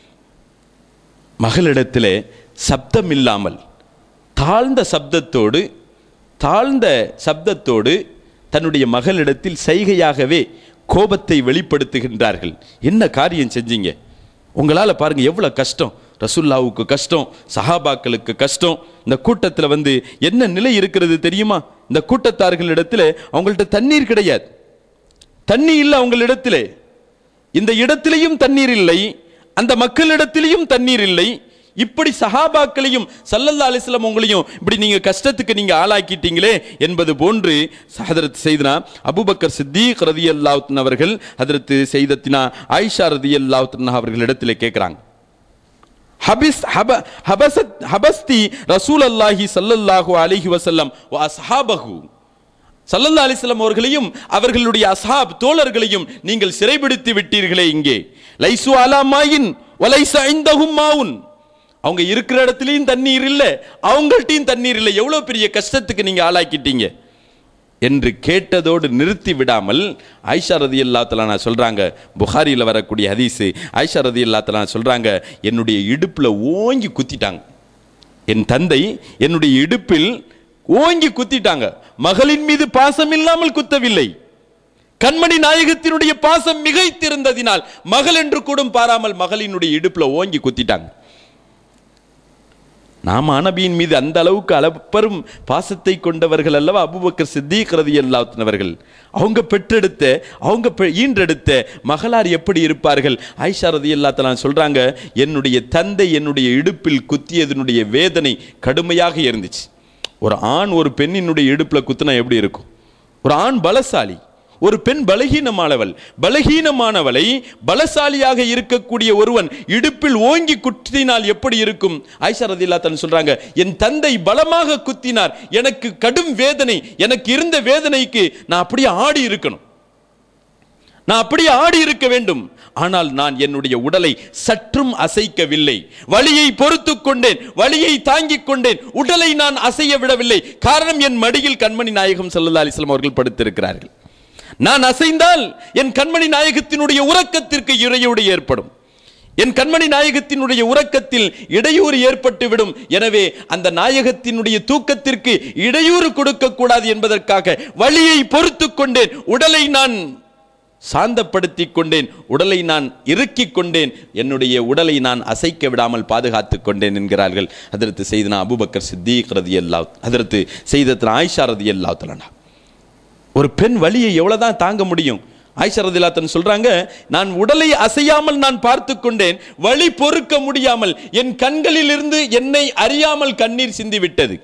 மகளிடத்திலே சப்தம் இல்லாமல் தாழ்ந்த சப்தத்தோடு தாழ்ந்த சப்தத்தோடு தன்னுடைய மகளிடத்தில் சைகையாகவே கோபத்தை வெளிப்படுத்துகின்றார்கள் என்ன காரியம் செஞ்சீங்க உங்களால் பாருங்க எவ்வளோ கஷ்டம் ரசுல்லாவுக்கு கஷ்டம் சஹாபாக்களுக்கு கஷ்டம் இந்த கூட்டத்தில் வந்து என்ன நிலை இருக்கிறது தெரியுமா இந்த கூட்டத்தார்களிடத்தில் அவங்கள்ட்ட தண்ணீர் கிடையாது தண்ணி இல்லை அவங்களிடத்திலே இந்த இடத்திலேயும் தண்ணீர் இல்லை அந்த மக்களிடத்திலேயும் தண்ணீர் இல்லை இப்படி சஹாபாக்களையும் சல்லல்லா அலிஸ்லாம் உங்களையும் இப்படி நீங்க கஷ்டத்துக்கு நீங்க ஆளாக்கிட்டீங்களே என்பது போன்று ஹதரத் செய்தனா அபுபக்கர் சித்திக் ரதி அல்லாவுத்தன் அவர்கள் ஹதரத் செய்தத்தினா ஆயிஷா ரதி அல்லாவுத்தன் அவர்களிடத்தில் கேட்குறாங்க ஹபிஸ் ஹப ஹபசத் ஹபஸ்தி ரசூல் அல்லாஹி சல்லல்லாஹு அலிஹி வசல்லம் வ அஸ்ஹாபஹு சல்லல்லா அலிஸ்லாம் அவர்களையும் அவர்களுடைய அஸ்ஹாப் தோழர்களையும் நீங்கள் சிறைபிடித்து விட்டீர்களே இங்கே லைசு அலாமாயின் வலைச ஐந்தஹும் மாவுன் அவங்க இருக்கிற இடத்துலையும் தண்ணீர் இல்லை அவங்கள்ட்டையும் தண்ணீர் இல்லை எவ்வளோ பெரிய கஷ்டத்துக்கு நீங்கள் ஆளாக்கிட்டீங்க என்று கேட்டதோடு நிறுத்தி விடாமல் ஐஷா ரதி நான் சொல்கிறாங்க புகாரியில் வரக்கூடிய ஹதீஸு ஐஷா ரதி நான் சொல்கிறாங்க என்னுடைய இடுப்பில் ஓங்கி குத்திட்டாங்க என் தந்தை என்னுடைய இடுப்பில் ஓங்கி குத்திட்டாங்க மகளின் மீது பாசம் இல்லாமல் குத்தவில்லை கண்மணி நாயகத்தினுடைய பாசம் மிகைத்திருந்ததினால் மகள் என்று கூடும் பாராமல் மகளினுடைய இடுப்புல ஓங்கி குத்திட்டாங்க நாம் அனபியின் மீது அந்த அளவுக்கு அளப்பெரும் பாசத்தை கொண்டவர்கள் அல்லவா அபுபக்கர் சித்திக் ரதி அல்லாத்தினவர்கள் அவங்க பெற்றெடுத்த அவங்க பெ- ஈன்றெடுத்த மகளார் எப்படி இருப்பார்கள் ஆயிஷா ரதி அல்லாத்தலாம் சொல்றாங்க என்னுடைய தந்தை என்னுடைய இடுப்பில் குத்தியதனுடைய வேதனை கடுமையாக இருந்துச்சு ஒரு ஆண் ஒரு பெண்ணினுடைய இடுப்புல குத்துனா எப்படி இருக்கும் ஒரு ஆண் பலசாலி ஒரு பெண் பலகீனமானவள் பலகீனமானவளை பலசாலியாக இருக்கக்கூடிய ஒருவன் இடுப்பில் ஓங்கி குத்தினால் எப்படி இருக்கும் ஆயிஷா ரதில்லா தன் சொல்றாங்க என் தந்தை பலமாக குத்தினார் எனக்கு கடும் வேதனை எனக்கு இருந்த வேதனைக்கு நான் அப்படியே ஆடி இருக்கணும் நான் அப்படியே ஆடி இருக்க வேண்டும் ஆனால் நான் என்னுடைய உடலை சற்றும் அசைக்கவில்லை வலியை பொறுத்துக் கொண்டேன் வலியை தாங்கிக் கொண்டேன் உடலை நான் அசைய விடவில்லை காரணம் என் மடியில் கண்மணி நாயகம் சல்லா அலிஸ்லாம் அவர்கள் படுத்திருக்கிறார்கள் நான் அசைந்தால் என் கண்மணி நாயகத்தினுடைய உறக்கத்திற்கு இடையூறு ஏற்படும் என் கண்மணி நாயகத்தினுடைய உறக்கத்தில் இடையூறு ஏற்பட்டு விடும் எனவே அந்த நாயகத்தினுடைய தூக்கத்திற்கு இடையூறு கொடுக்க கூடாது என்பதற்காக வலியை பொறுத்துக் கொண்டேன் உடலை நான் சாந்தப்படுத்திக் கொண்டேன் உடலை நான் இறுக்கிக் கொண்டேன் என்னுடைய உடலை நான் அசைக்க விடாமல் பாதுகாத்துக் கொண்டேன் என்கிறார்கள் அதற்கு செய்தனா அபுபக்கர் சித்திக் ரதி அல்லா அதற்கு செய்தத்தின ஆயிஷா ரதி அல்லா ஒரு பெண் வலியை எவ்வளவுதான் தாங்க முடியும் ஆயிஷா ரதிலாத்தன் சொல்றாங்க நான் உடலை அசையாமல் நான் பார்த்து கொண்டேன் வலி பொறுக்க முடியாமல் என் கண்களில் இருந்து என்னை அறியாமல் கண்ணீர் சிந்தி விட்டது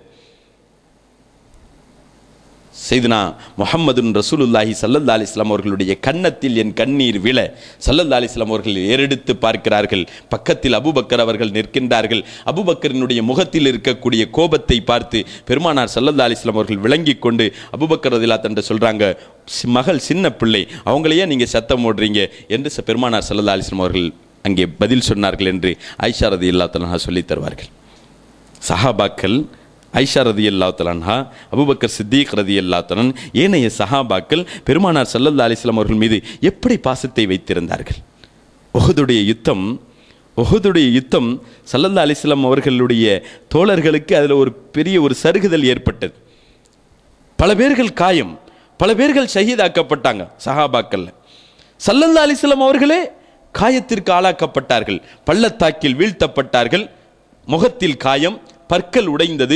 செய்தனா முகமதுன் ரசூலுல்லாஹி சல்லல்லா அலிஸ்லாம் அவர்களுடைய கன்னத்தில் என் கண்ணீர் விழ சல்லல்லா அலிஸ்லாம் அவர்கள் ஏறெடுத்து பார்க்கிறார்கள் பக்கத்தில் அபுபக்கர் அவர்கள் நிற்கின்றார்கள் அபுபக்கரினுடைய முகத்தில் இருக்கக்கூடிய கோபத்தை பார்த்து பெருமானார் சல்லல்லா அலிஸ்லாம் அவர்கள் விளங்கி கொண்டு அபுபக்கர் ரதிலா தன்ட்டு சொல்றாங்க "சி- மகள் சின்ன பிள்ளை அவங்களையே நீங்க சத்தம் ஓடுறீங்க என்று ச- பெருமானார் சல்லல்லா அலிஸ்லாம் அவர்கள் அங்கே பதில் சொன்னார்கள் என்று ஐஷா ரதி இல்லா சொல்லித் தருவார்கள் சஹாபாக்கள் ஐஷா ரதி அல்லாத்தலன்ஹா அபுபக்கர் சித்திக் ரதி அல்லாத்தலன் ஏனைய சஹாபாக்கள் பெருமானார் சல்லல்லா அலிஸ்லாம் அவர்கள் மீது எப்படி பாசத்தை வைத்திருந்தார்கள் ஒஹதுடைய யுத்தம் ஒஹதுடைய யுத்தம் சல்லல்லா அலிஸ்லாம் அவர்களுடைய தோழர்களுக்கு அதில் ஒரு பெரிய ஒரு சருகுதல் ஏற்பட்டது பல பேர்கள் காயம் பல பேர்கள் ஷஹீதாக்கப்பட்டாங்க சஹாபாக்கள்ல சல்லல்லா அலிஸ்லாம் அவர்களே காயத்திற்கு ஆளாக்கப்பட்டார்கள் பள்ளத்தாக்கில் வீழ்த்தப்பட்டார்கள் முகத்தில் காயம் பற்கள் உடைந்தது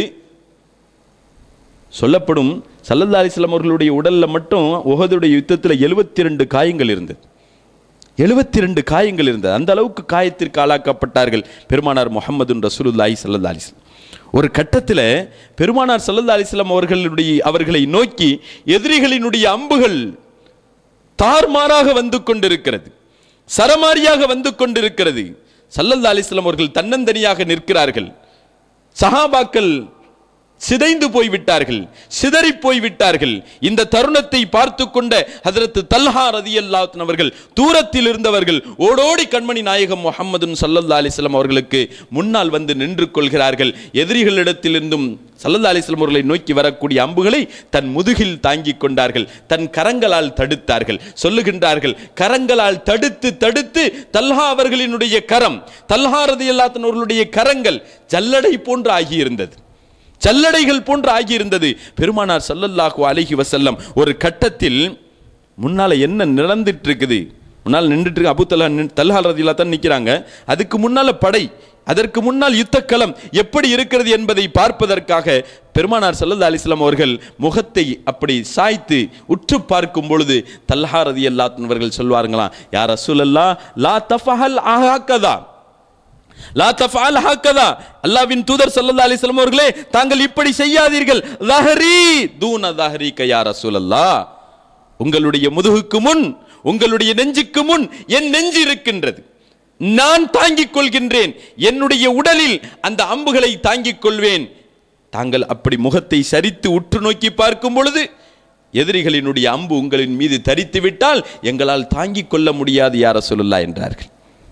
சொல்லப்படும் சல்லல்லா அலிஸ்லாம் அவர்களுடைய உடல்ல மட்டும் உஹதுடைய யுத்தத்தில் எழுபத்தி ரெண்டு காயங்கள் இருந்தது எழுபத்தி ரெண்டு காயங்கள் இருந்தது அந்த அளவுக்கு காயத்திற்கு ஆளாக்கப்பட்டார்கள் பெருமானார் முகமது ரசூலுல்லாஹி சல்லல்லா அலிஸ்லாம் ஒரு கட்டத்தில் பெருமானார் சல்லல்லா அலிஸ்லாம் அவர்களுடைய அவர்களை நோக்கி எதிரிகளினுடைய அம்புகள் தார்மாறாக வந்து கொண்டிருக்கிறது சரமாரியாக வந்து கொண்டிருக்கிறது சல்லல்லா அலிஸ்லாம் அவர்கள் தன்னந்தனியாக நிற்கிறார்கள் சஹாபாக்கள் சிதைந்து போய்விட்டார்கள் சிதறி போய்விட்டார்கள் இந்த தருணத்தை பார்த்து கொண்ட ஹதரத்து தல்ஹா ரதியல்லாஹ் அவர்கள் தூரத்தில் இருந்தவர்கள் ஓடோடி கண்மணி நாயகம் முஹம்மதுன் சல்லல்லா அலிஸ்லாம் அவர்களுக்கு முன்னால் வந்து நின்று கொள்கிறார்கள் எதிரிகளிடத்திலிருந்தும் சல்லல்லா அலிஸ்லாம் அவர்களை நோக்கி வரக்கூடிய அம்புகளை தன் முதுகில் தாங்கிக் கொண்டார்கள் தன் கரங்களால் தடுத்தார்கள் சொல்லுகின்றார்கள் கரங்களால் தடுத்து தடுத்து தல்ஹா அவர்களினுடைய கரம் தல்ஹா ரதியல்லாஹ் அவர்களுடைய கரங்கள் ஜல்லடை போன்று ஆகியிருந்தது சல்லடைகள் போன்று ஆகியிருந்தது பெருமானார் சல்லல்லாஹு அலைஹி வஸல்லம் ஒரு கட்டத்தில் முன்னால என்ன நடந்துட்டு இருக்குது முன்னால் நின்றுட்டு இருக்கு அபு தலா தல்ஹா ரதிலா தான் நிற்கிறாங்க அதுக்கு முன்னால படை அதற்கு முன்னால் யுத்தக்களம் எப்படி இருக்கிறது என்பதை பார்ப்பதற்காக பெருமானார் சல்லல்லா அலிஸ்லாம் அவர்கள் முகத்தை அப்படி சாய்த்து உற்று பார்க்கும் பொழுது தல்ஹா ரதி அவர்கள் சொல்வாருங்களாம் யார் ரசூலல்லா லா தஃபஹல் ஆஹாக்கதா லா தஃபால் ஹக்கதா அல்லாஹ்வின் தூதர் ஸல்லல்லாஹு அலைஹி வஸல்லம் அவர்களே தாங்கள் இப்படி செய்யாதீர்கள் லஹரி தூன தஹரி கயா ரசூலல்லாஹ் உங்களுடைய முதுகுக்கு முன் உங்களுடைய நெஞ்சுக்கு முன் என் நெஞ்சு இருக்கின்றது நான் தாங்கிக் கொள்கின்றேன் என்னுடைய உடலில் அந்த அம்புகளை தாங்கிக் கொள்வேன் தாங்கள் அப்படி முகத்தை சரித்து உற்று நோக்கி பார்க்கும் பொழுது எதிரிகளினுடைய அம்பு உங்களின் மீது தரித்து விட்டால் எங்களால் தாங்கிக் கொள்ள முடியாது யார சொல்லலா என்றார்கள்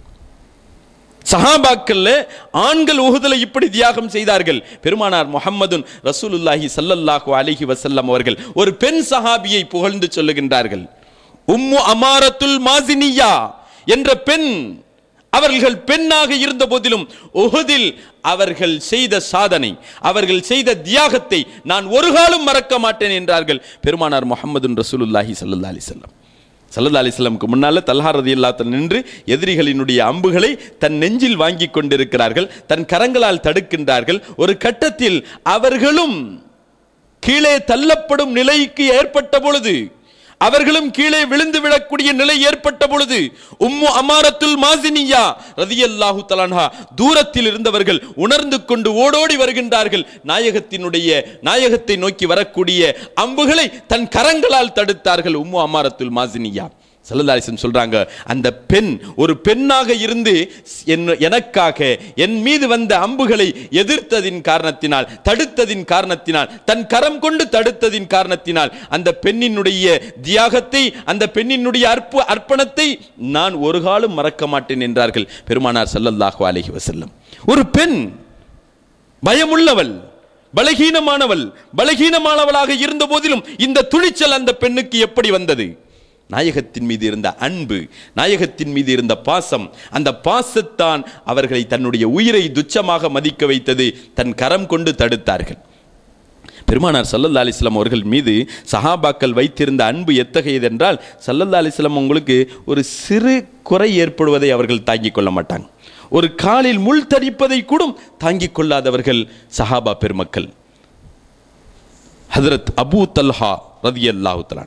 சஹாபாக்கள்ல ஆண்கள் உகுதலை இப்படி தியாகம் செய்தார்கள் பெருமானார் முஹம்மதுன் ரசூலுல்லாஹி ஸல்லல்லாஹு அலைஹி வஸல்லம் அவர்கள் ஒரு பெண் சஹாபியை புகழ்ந்து சொல்லுகின்றார்கள் உம்மு அமாரத்துல் மாசினியா என்ற பெண் அவர்கள் பெண்ணாக இருந்த போதிலும் உஹதில் அவர்கள் செய்த சாதனை அவர்கள் செய்த தியாகத்தை நான் ஒரு காலம் மறக்க மாட்டேன் என்றார்கள் பெருமானார் முஹம்மதுன் ரசூலுல்லாஹி ஸல்லல்லாஹு அலைஹி வஸல்லம் சல்லல்லா அலிஸ்லாமுக்கு முன்னால தல்ஹா ரதி நின்று எதிரிகளினுடைய அம்புகளை தன் நெஞ்சில் வாங்கி கொண்டிருக்கிறார்கள் தன் கரங்களால் தடுக்கின்றார்கள் ஒரு கட்டத்தில் அவர்களும் கீழே தள்ளப்படும் நிலைக்கு ஏற்பட்ட பொழுது அவர்களும் கீழே விழுந்து விடக்கூடிய நிலை ஏற்பட்ட பொழுது உம்மு அமாரத்துல் மாசினியா ரதியல்லாஹு தலான்ஹா தூரத்தில் இருந்தவர்கள் உணர்ந்து கொண்டு ஓடோடி வருகின்றார்கள் நாயகத்தினுடைய நாயகத்தை நோக்கி வரக்கூடிய அம்புகளை தன் கரங்களால் தடுத்தார்கள் உம்மு அமாரத்துல் மாசினியா சல்லல்லாஹிசன் சொல்றாங்க அந்த பெண் ஒரு பெண்ணாக இருந்து என்- எனக்காக என் மீது வந்த அம்புகளை எதிர்த்ததின் காரணத்தினால் தடுத்ததின் காரணத்தினால் தன் கரம் கொண்டு தடுத்ததின் காரணத்தினால் அந்த பெண்ணினுடைய தியாகத்தை அந்த பெண்ணினுடைய அற்ப அர்ப்பணத்தை நான் ஒரு காலம் மறக்க மாட்டேன் என்றார்கள் பெருமானார் ஸல்லல்லாஹு அலைஹி வஸல்லம் ஒரு பெண் பயமுள்ளவள் பலகீனமானவள் பலகீனமானவளாக இருந்த போதிலும் இந்த துணிச்சல் அந்த பெண்ணுக்கு எப்படி வந்தது நாயகத்தின் மீது இருந்த அன்பு நாயகத்தின் மீது இருந்த பாசம் அந்த பாசத்தான் அவர்களை தன்னுடைய உயிரை துச்சமாக மதிக்க வைத்தது தன் கரம் கொண்டு தடுத்தார்கள் பெருமானார் சல்லல்லா அலிஸ்லாம் அவர்கள் மீது சஹாபாக்கள் வைத்திருந்த அன்பு எத்தகையது என்றால் சல்லல்லா அலிஸ்லாம் உங்களுக்கு ஒரு சிறு குறை ஏற்படுவதை அவர்கள் தாங்கிக் கொள்ள மாட்டாங்க ஒரு காலில் முள் தரிப்பதை கூட தாங்கிக் கொள்ளாதவர்கள் சஹாபா பெருமக்கள் ஹதரத் அபூ தல்ஹா ரதி அல்லாஹு தலான்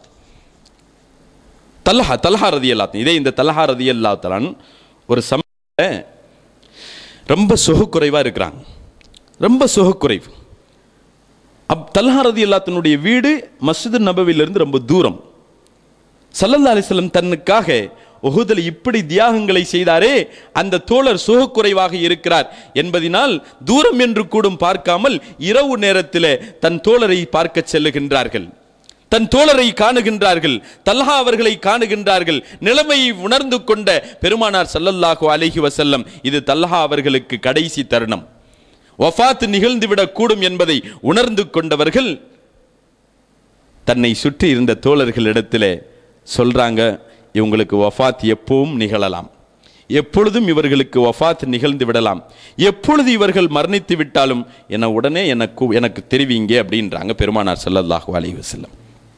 தல்ஹா தல்ஹா ரதி அல்லா இதே இந்த தல்ஹா ரதி அல்லா தலான் ஒரு சமய ரொம்ப சுகக்குறைவா இருக்கிறாங்க ரொம்ப சுகக்குறைவு அப் தல்ஹா ரதி அல்லாத்தனுடைய வீடு மஸ்ஜிது நபவிலிருந்து ரொம்ப தூரம் சல்லல்லா அலிஸ்லம் தன்னுக்காக உஹுதில் இப்படி தியாகங்களை செய்தாரே அந்த தோழர் சுகக்குறைவாக இருக்கிறார் என்பதினால் தூரம் என்று கூடும் பார்க்காமல் இரவு நேரத்தில் தன் தோழரை பார்க்க செல்லுகின்றார்கள் தன் தோழரை காணுகின்றார்கள் தல்ஹா அவர்களை காணுகின்றார்கள் நிலைமையை உணர்ந்து கொண்ட பெருமானார் ஸல்லல்லாஹு அலைஹி வஸல்லம் இது தல்ஹா அவர்களுக்கு கடைசி தருணம் வஃபாத் நிகழ்ந்துவிடக் கூடும் என்பதை உணர்ந்து கொண்டவர்கள் தன்னை சுற்றி இருந்த தோழர்களிடத்தில் சொல்றாங்க இவங்களுக்கு வஃபாத் எப்பவும் நிகழலாம் எப்பொழுதும் இவர்களுக்கு வஃபாத் நிகழ்ந்து விடலாம் எப்பொழுது இவர்கள் மரணித்து விட்டாலும் என உடனே எனக்கு எனக்கு தெரிவிங்க அப்படின்றாங்க பெருமானார் ஸல்லல்லாஹு அலைஹி வஸல்லம்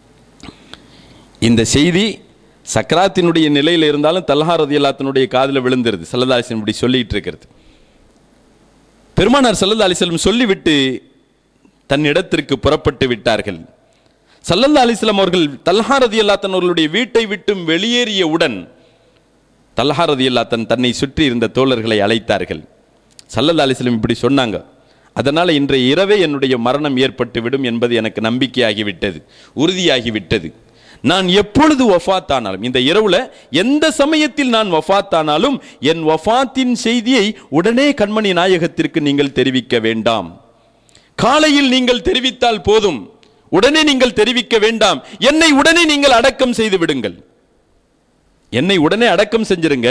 இந்த செய்தி சக்கராத்தினுடைய நிலையில் இருந்தாலும் தல்ஹா ரதியல்லாத்தினுடைய காதில் விழுந்துருது சல்லல்லாஹின் இப்படி சொல்லிட்டு இருக்கிறது பெருமானார் சல்லல்லா அலிஸ்லம் சொல்லிவிட்டு தன் இடத்திற்கு புறப்பட்டு விட்டார்கள் சல்லல்லா அலிஸ்லாம் அவர்கள் தல்ஹா ரதி அவர்களுடைய வீட்டை விட்டும் வெளியேறியவுடன் தல்ஹா ரதி தன் தன்னை சுற்றி இருந்த தோழர்களை அழைத்தார்கள் சல்லல்லா அலிஸ்லம் இப்படி சொன்னாங்க அதனால் இன்றைய இரவே என்னுடைய மரணம் ஏற்பட்டு விடும் என்பது எனக்கு நம்பிக்கையாகிவிட்டது உறுதியாகிவிட்டது நான் எப்பொழுது வஃபாத்தானாலும் இந்த இரவுல எந்த சமயத்தில் நான் வஃபாத்தானாலும் என் வஃபாத்தின் செய்தியை உடனே கண்மணி நாயகத்திற்கு நீங்கள் தெரிவிக்க வேண்டாம் காலையில் நீங்கள் தெரிவித்தால் போதும் உடனே நீங்கள் தெரிவிக்க வேண்டாம் என்னை உடனே நீங்கள் அடக்கம் செய்து விடுங்கள் என்னை உடனே அடக்கம் செஞ்சிருங்க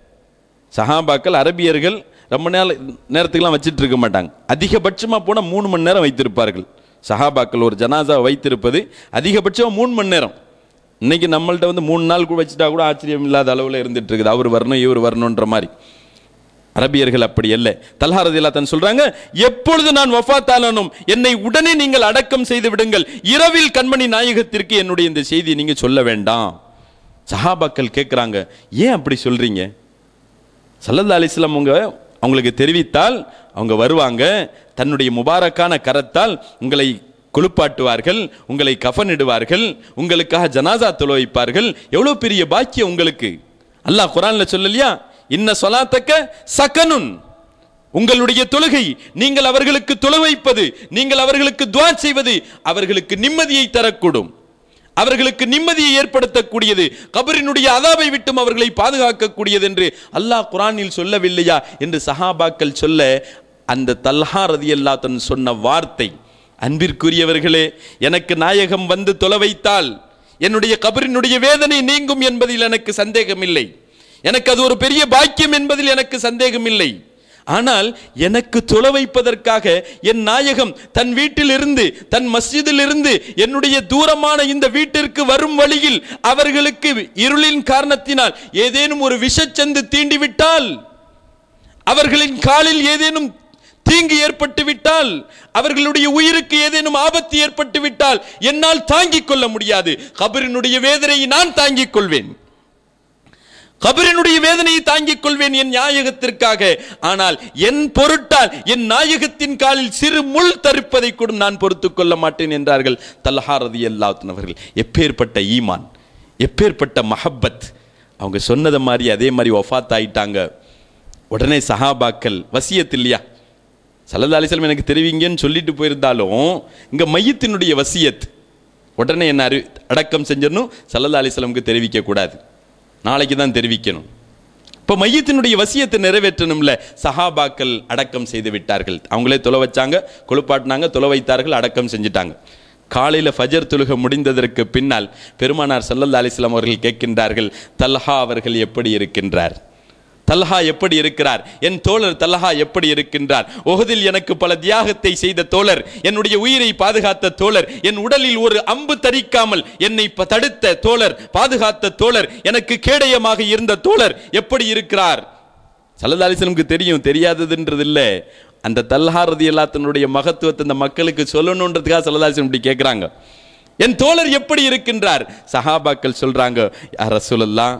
சஹாபாக்கள் அரபியர்கள் ரொம்ப நேர நேரத்துக்குலாம் வச்சிட்டு இருக்க மாட்டாங்க அதிகபட்சமாக போனால் மூணு மணி நேரம் வைத்திருப்பார்கள் சஹாபாக்கள் ஒரு ஜனாசா வைத்திருப்பது அதிகபட்சம் மூணு மணி நேரம் இன்னைக்கு நம்மள்ட்ட வந்து மூணு நாள் கூட வச்சுட்டா கூட ஆச்சரியம் இல்லாத அளவில் இருந்துட்டு இருக்குது அவர் வரணும் இவர் வரணுன்ற மாதிரி அரபியர்கள் அப்படி அல்ல தல்ஹாரதில்லா தன் சொல்றாங்க எப்பொழுது நான் வஃபாத்தாலும் என்னை உடனே நீங்கள் அடக்கம் செய்து விடுங்கள் இரவில் கண்மணி நாயகத்திற்கு என்னுடைய இந்த செய்தியை நீங்க சொல்ல வேண்டாம் சஹாபாக்கள் கேட்குறாங்க ஏன் அப்படி சொல்றீங்க சல்லல்லா அலிஸ்லாம் உங்க அவங்களுக்கு தெரிவித்தால் அவங்க வருவாங்க தன்னுடைய முபாரக்கான கரத்தால் உங்களை குளிப்பாட்டுவார்கள் உங்களை கஃனிடுவார்கள் உங்களுக்காக ஜனாசா தொழ வைப்பார்கள் எவ்வளவு பெரிய பாக்கியம் உங்களுக்கு அல்லாஹ் குரான்ல சொல்லலையா இன்ன சொலாத்தக்க சக்கனுன் உங்களுடைய தொழுகை நீங்கள் அவர்களுக்கு தொழ வைப்பது நீங்கள் அவர்களுக்கு துவா செய்வது அவர்களுக்கு நிம்மதியை தரக்கூடும் அவர்களுக்கு நிம்மதியை ஏற்படுத்தக்கூடியது கபரினுடைய அதாவை விட்டும் அவர்களை பாதுகாக்கக்கூடியது என்று அல்லாஹ் குரானில் சொல்லவில்லையா என்று சஹாபாக்கள் சொல்ல அந்த தல்ஹா ரதி தன் சொன்ன வார்த்தை அன்பிற்குரியவர்களே எனக்கு நாயகம் வந்து தொலை வைத்தால் என்னுடைய கபரினுடைய வேதனை நீங்கும் என்பதில் எனக்கு சந்தேகம் இல்லை எனக்கு அது ஒரு பெரிய பாக்கியம் என்பதில் எனக்கு சந்தேகம் இல்லை ஆனால் எனக்கு தொலை வைப்பதற்காக என் நாயகம் தன் வீட்டில் இருந்து தன் மஸ்ஜிதில் இருந்து என்னுடைய தூரமான இந்த வீட்டிற்கு வரும் வழியில் அவர்களுக்கு இருளின் காரணத்தினால் ஏதேனும் ஒரு விஷச்சந்து தீண்டிவிட்டால் அவர்களின் காலில் ஏதேனும் தீங்கு ஏற்பட்டு விட்டால் அவர்களுடைய உயிருக்கு ஏதேனும் ஆபத்து ஏற்பட்டு விட்டால் என்னால் தாங்கிக் கொள்ள முடியாது கபரினுடைய வேதனையை நான் தாங்கிக் கொள்வேன் கபரினுடைய வேதனையை தாங்கிக் கொள்வேன் என் நாயகத்திற்காக ஆனால் என் பொருட்டால் என் நாயகத்தின் காலில் சிறு முள் தரிப்பதை கூட நான் பொறுத்துக் கொள்ள மாட்டேன் என்றார்கள் தல்ஹா ரதி அவர்கள் எப்பேற்பட்ட ஈமான் எப்பேற்பட்ட மஹப்பத் அவங்க சொன்னதை மாதிரி அதே மாதிரி ஒஃபாத் ஆயிட்டாங்க உடனே சஹாபாக்கள் வசியத் இல்லையா சல்லல்லா அலிஸ்லாம் எனக்கு தெரிவிங்கன்னு சொல்லிட்டு போயிருந்தாலும் இங்க மையத்தினுடைய வசியத் உடனே என்ன அறி அடக்கம் செஞ்சிடணும் சல்லல்லா அலிஸ்லாமுக்கு தெரிவிக்க கூடாது நாளைக்கு தான் தெரிவிக்கணும் இப்போ மையத்தினுடைய வசியத்தை நிறைவேற்றணும்ல சஹாபாக்கள் அடக்கம் செய்து விட்டார்கள் அவங்களே தொலை வச்சாங்க குளிப்பாட்டினாங்க தொலை வைத்தார்கள் அடக்கம் செஞ்சிட்டாங்க காலையில் ஃபஜர் தொழுக முடிந்ததற்கு பின்னால் பெருமானார் சல்லல்லா அலிஸ்லாம் அவர்கள் கேட்கின்றார்கள் தல்ஹா அவர்கள் எப்படி இருக்கின்றார் தல்ஹா எப்படி இருக்கிறார் என் தோழர் தல்ஹா எப்படி இருக்கின்றார் ஒஹதில் எனக்கு பல தியாகத்தை செய்த தோழர் என்னுடைய உயிரை பாதுகாத்த தோழர் என் உடலில் ஒரு அம்பு தரிக்காமல் என்னை ப- தடுத்த தோழர் பாதுகாத்த தோழர் எனக்கு கேடயமாக இருந்த தோழர் எப்படி இருக்கிறார் சல்லல்லா அலிஸ்லமுக்கு தெரியும் தெரியாததுன்றது இல்ல அந்த தல்ஹாரதி எல்லாத்தினுடைய மகத்துவத்தை இந்த மக்களுக்கு சொல்லணுன்றதுக்காக சல்லல்லா அலிஸ்லம் இப்படி கேட்குறாங்க என் தோழர் எப்படி இருக்கின்றார் சஹாபாக்கள் சொல்றாங்க "யா ரசூலல்லாஹ்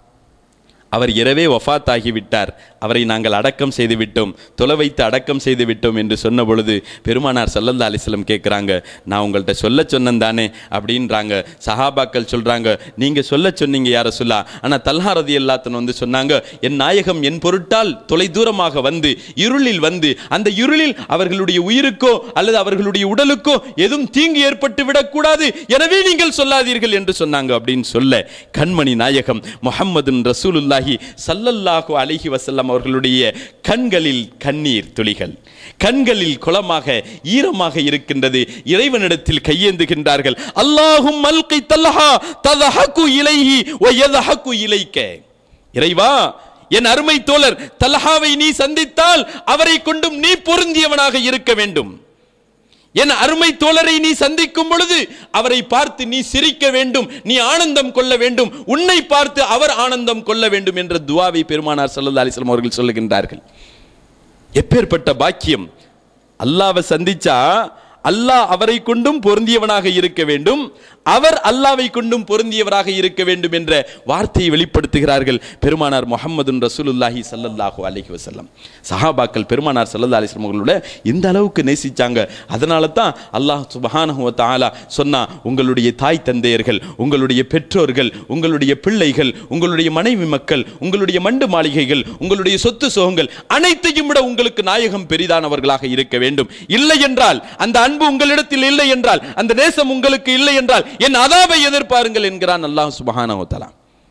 அவர் இரவே வஃபாத் ஆகிவிட்டார் அவரை நாங்கள் அடக்கம் செய்து விட்டோம் தொலை வைத்து அடக்கம் செய்து விட்டோம் என்று சொன்ன பொழுது பெருமானார் சல்லல்லா அலிஸ்லம் கேட்குறாங்க நான் உங்கள்கிட்ட சொல்ல சொன்னேன் தானே அப்படின்றாங்க சஹாபாக்கள் சொல்றாங்க நீங்க சொல்ல சொன்னீங்க யார சொல்லா ஆனா தல்ஹா ரதி எல்லாத்தன் வந்து சொன்னாங்க என் நாயகம் என் பொருட்டால் தொலை தூரமாக வந்து இருளில் வந்து அந்த இருளில் அவர்களுடைய உயிருக்கோ அல்லது அவர்களுடைய உடலுக்கோ எதுவும் தீங்கு ஏற்பட்டு விடக்கூடாது எனவே நீங்கள் சொல்லாதீர்கள் என்று சொன்னாங்க அப்படின்னு சொல்ல கண்மணி நாயகம் முஹம்மதுன் ரசூலுல்லாஹி சல்லல்லாஹு அலைஹி வஸல்லம் அவர்களுடைய கண்களில் கண்ணீர் துளிகள் கண்களில் குளமாக ஈரமாக இருக்கின்றது இறைவனிடத்தில் கையேந்துகின்றார்கள் அல்லாஹும் மல்கி தல்ஹா ததஹகு இலைஹி வ யதஹகு இலைக்க இறைவா என் அருமை தோழர் தல்ஹாவை நீ சந்தித்தால் அவரை கொண்டும் நீ பொருந்தியவனாக இருக்க வேண்டும் என் அருமை தோழரை நீ சந்திக்கும் பொழுது அவரை பார்த்து நீ சிரிக்க வேண்டும் நீ ஆனந்தம் கொள்ள வேண்டும் உன்னை பார்த்து அவர் ஆனந்தம் கொள்ள வேண்டும் என்ற துவாவை பெருமானார் சல்லல்லா அலிஸ்லாம் அவர்கள் சொல்லுகின்றார்கள் எப்பேற்பட்ட பாக்கியம் அல்லாவை சந்திச்சா அல்லாஹ் அவரை கொண்டும் பொருந்தியவனாக இருக்க வேண்டும் அவர் அல்லாவை கொண்டும் பொருந்தியவராக இருக்க வேண்டும் என்ற வார்த்தையை வெளிப்படுத்துகிறார்கள் பெருமானார் முஹம்மதுன் ரசூலுல்லாஹி ஸல்லல்லாஹு அலைஹி வஸல்லம் சஹாபாக்கள் பெருமானார் ஸல்லல்லாஹு அலைஹி வஸல்லம் அவர்களோட இந்த அளவுக்கு நேசிச்சாங்க அதனால தான் அல்லாஹ் சுப்ஹானஹு வ தஆலா சொன்னா உங்களுடைய தாய் தந்தையர்கள் உங்களுடைய பெற்றோர்கள் உங்களுடைய பிள்ளைகள் உங்களுடைய மனைவி மக்கள் உங்களுடைய மண்டு மாளிகைகள் உங்களுடைய சொத்து சுகங்கள் அனைத்தையும் விட உங்களுக்கு நாயகம் பெரிதானவர்களாக இருக்க வேண்டும் இல்லை என்றால் அந்த அன்பு உங்களிடத்தில் இல்லை என்றால் அந்த நேசம் உங்களுக்கு இல்லை என்றால் என் அதாவை எதிர்பாருங்கள் என்கிறான் அல்லாஹ் சுபஹானஹு வ தஆலா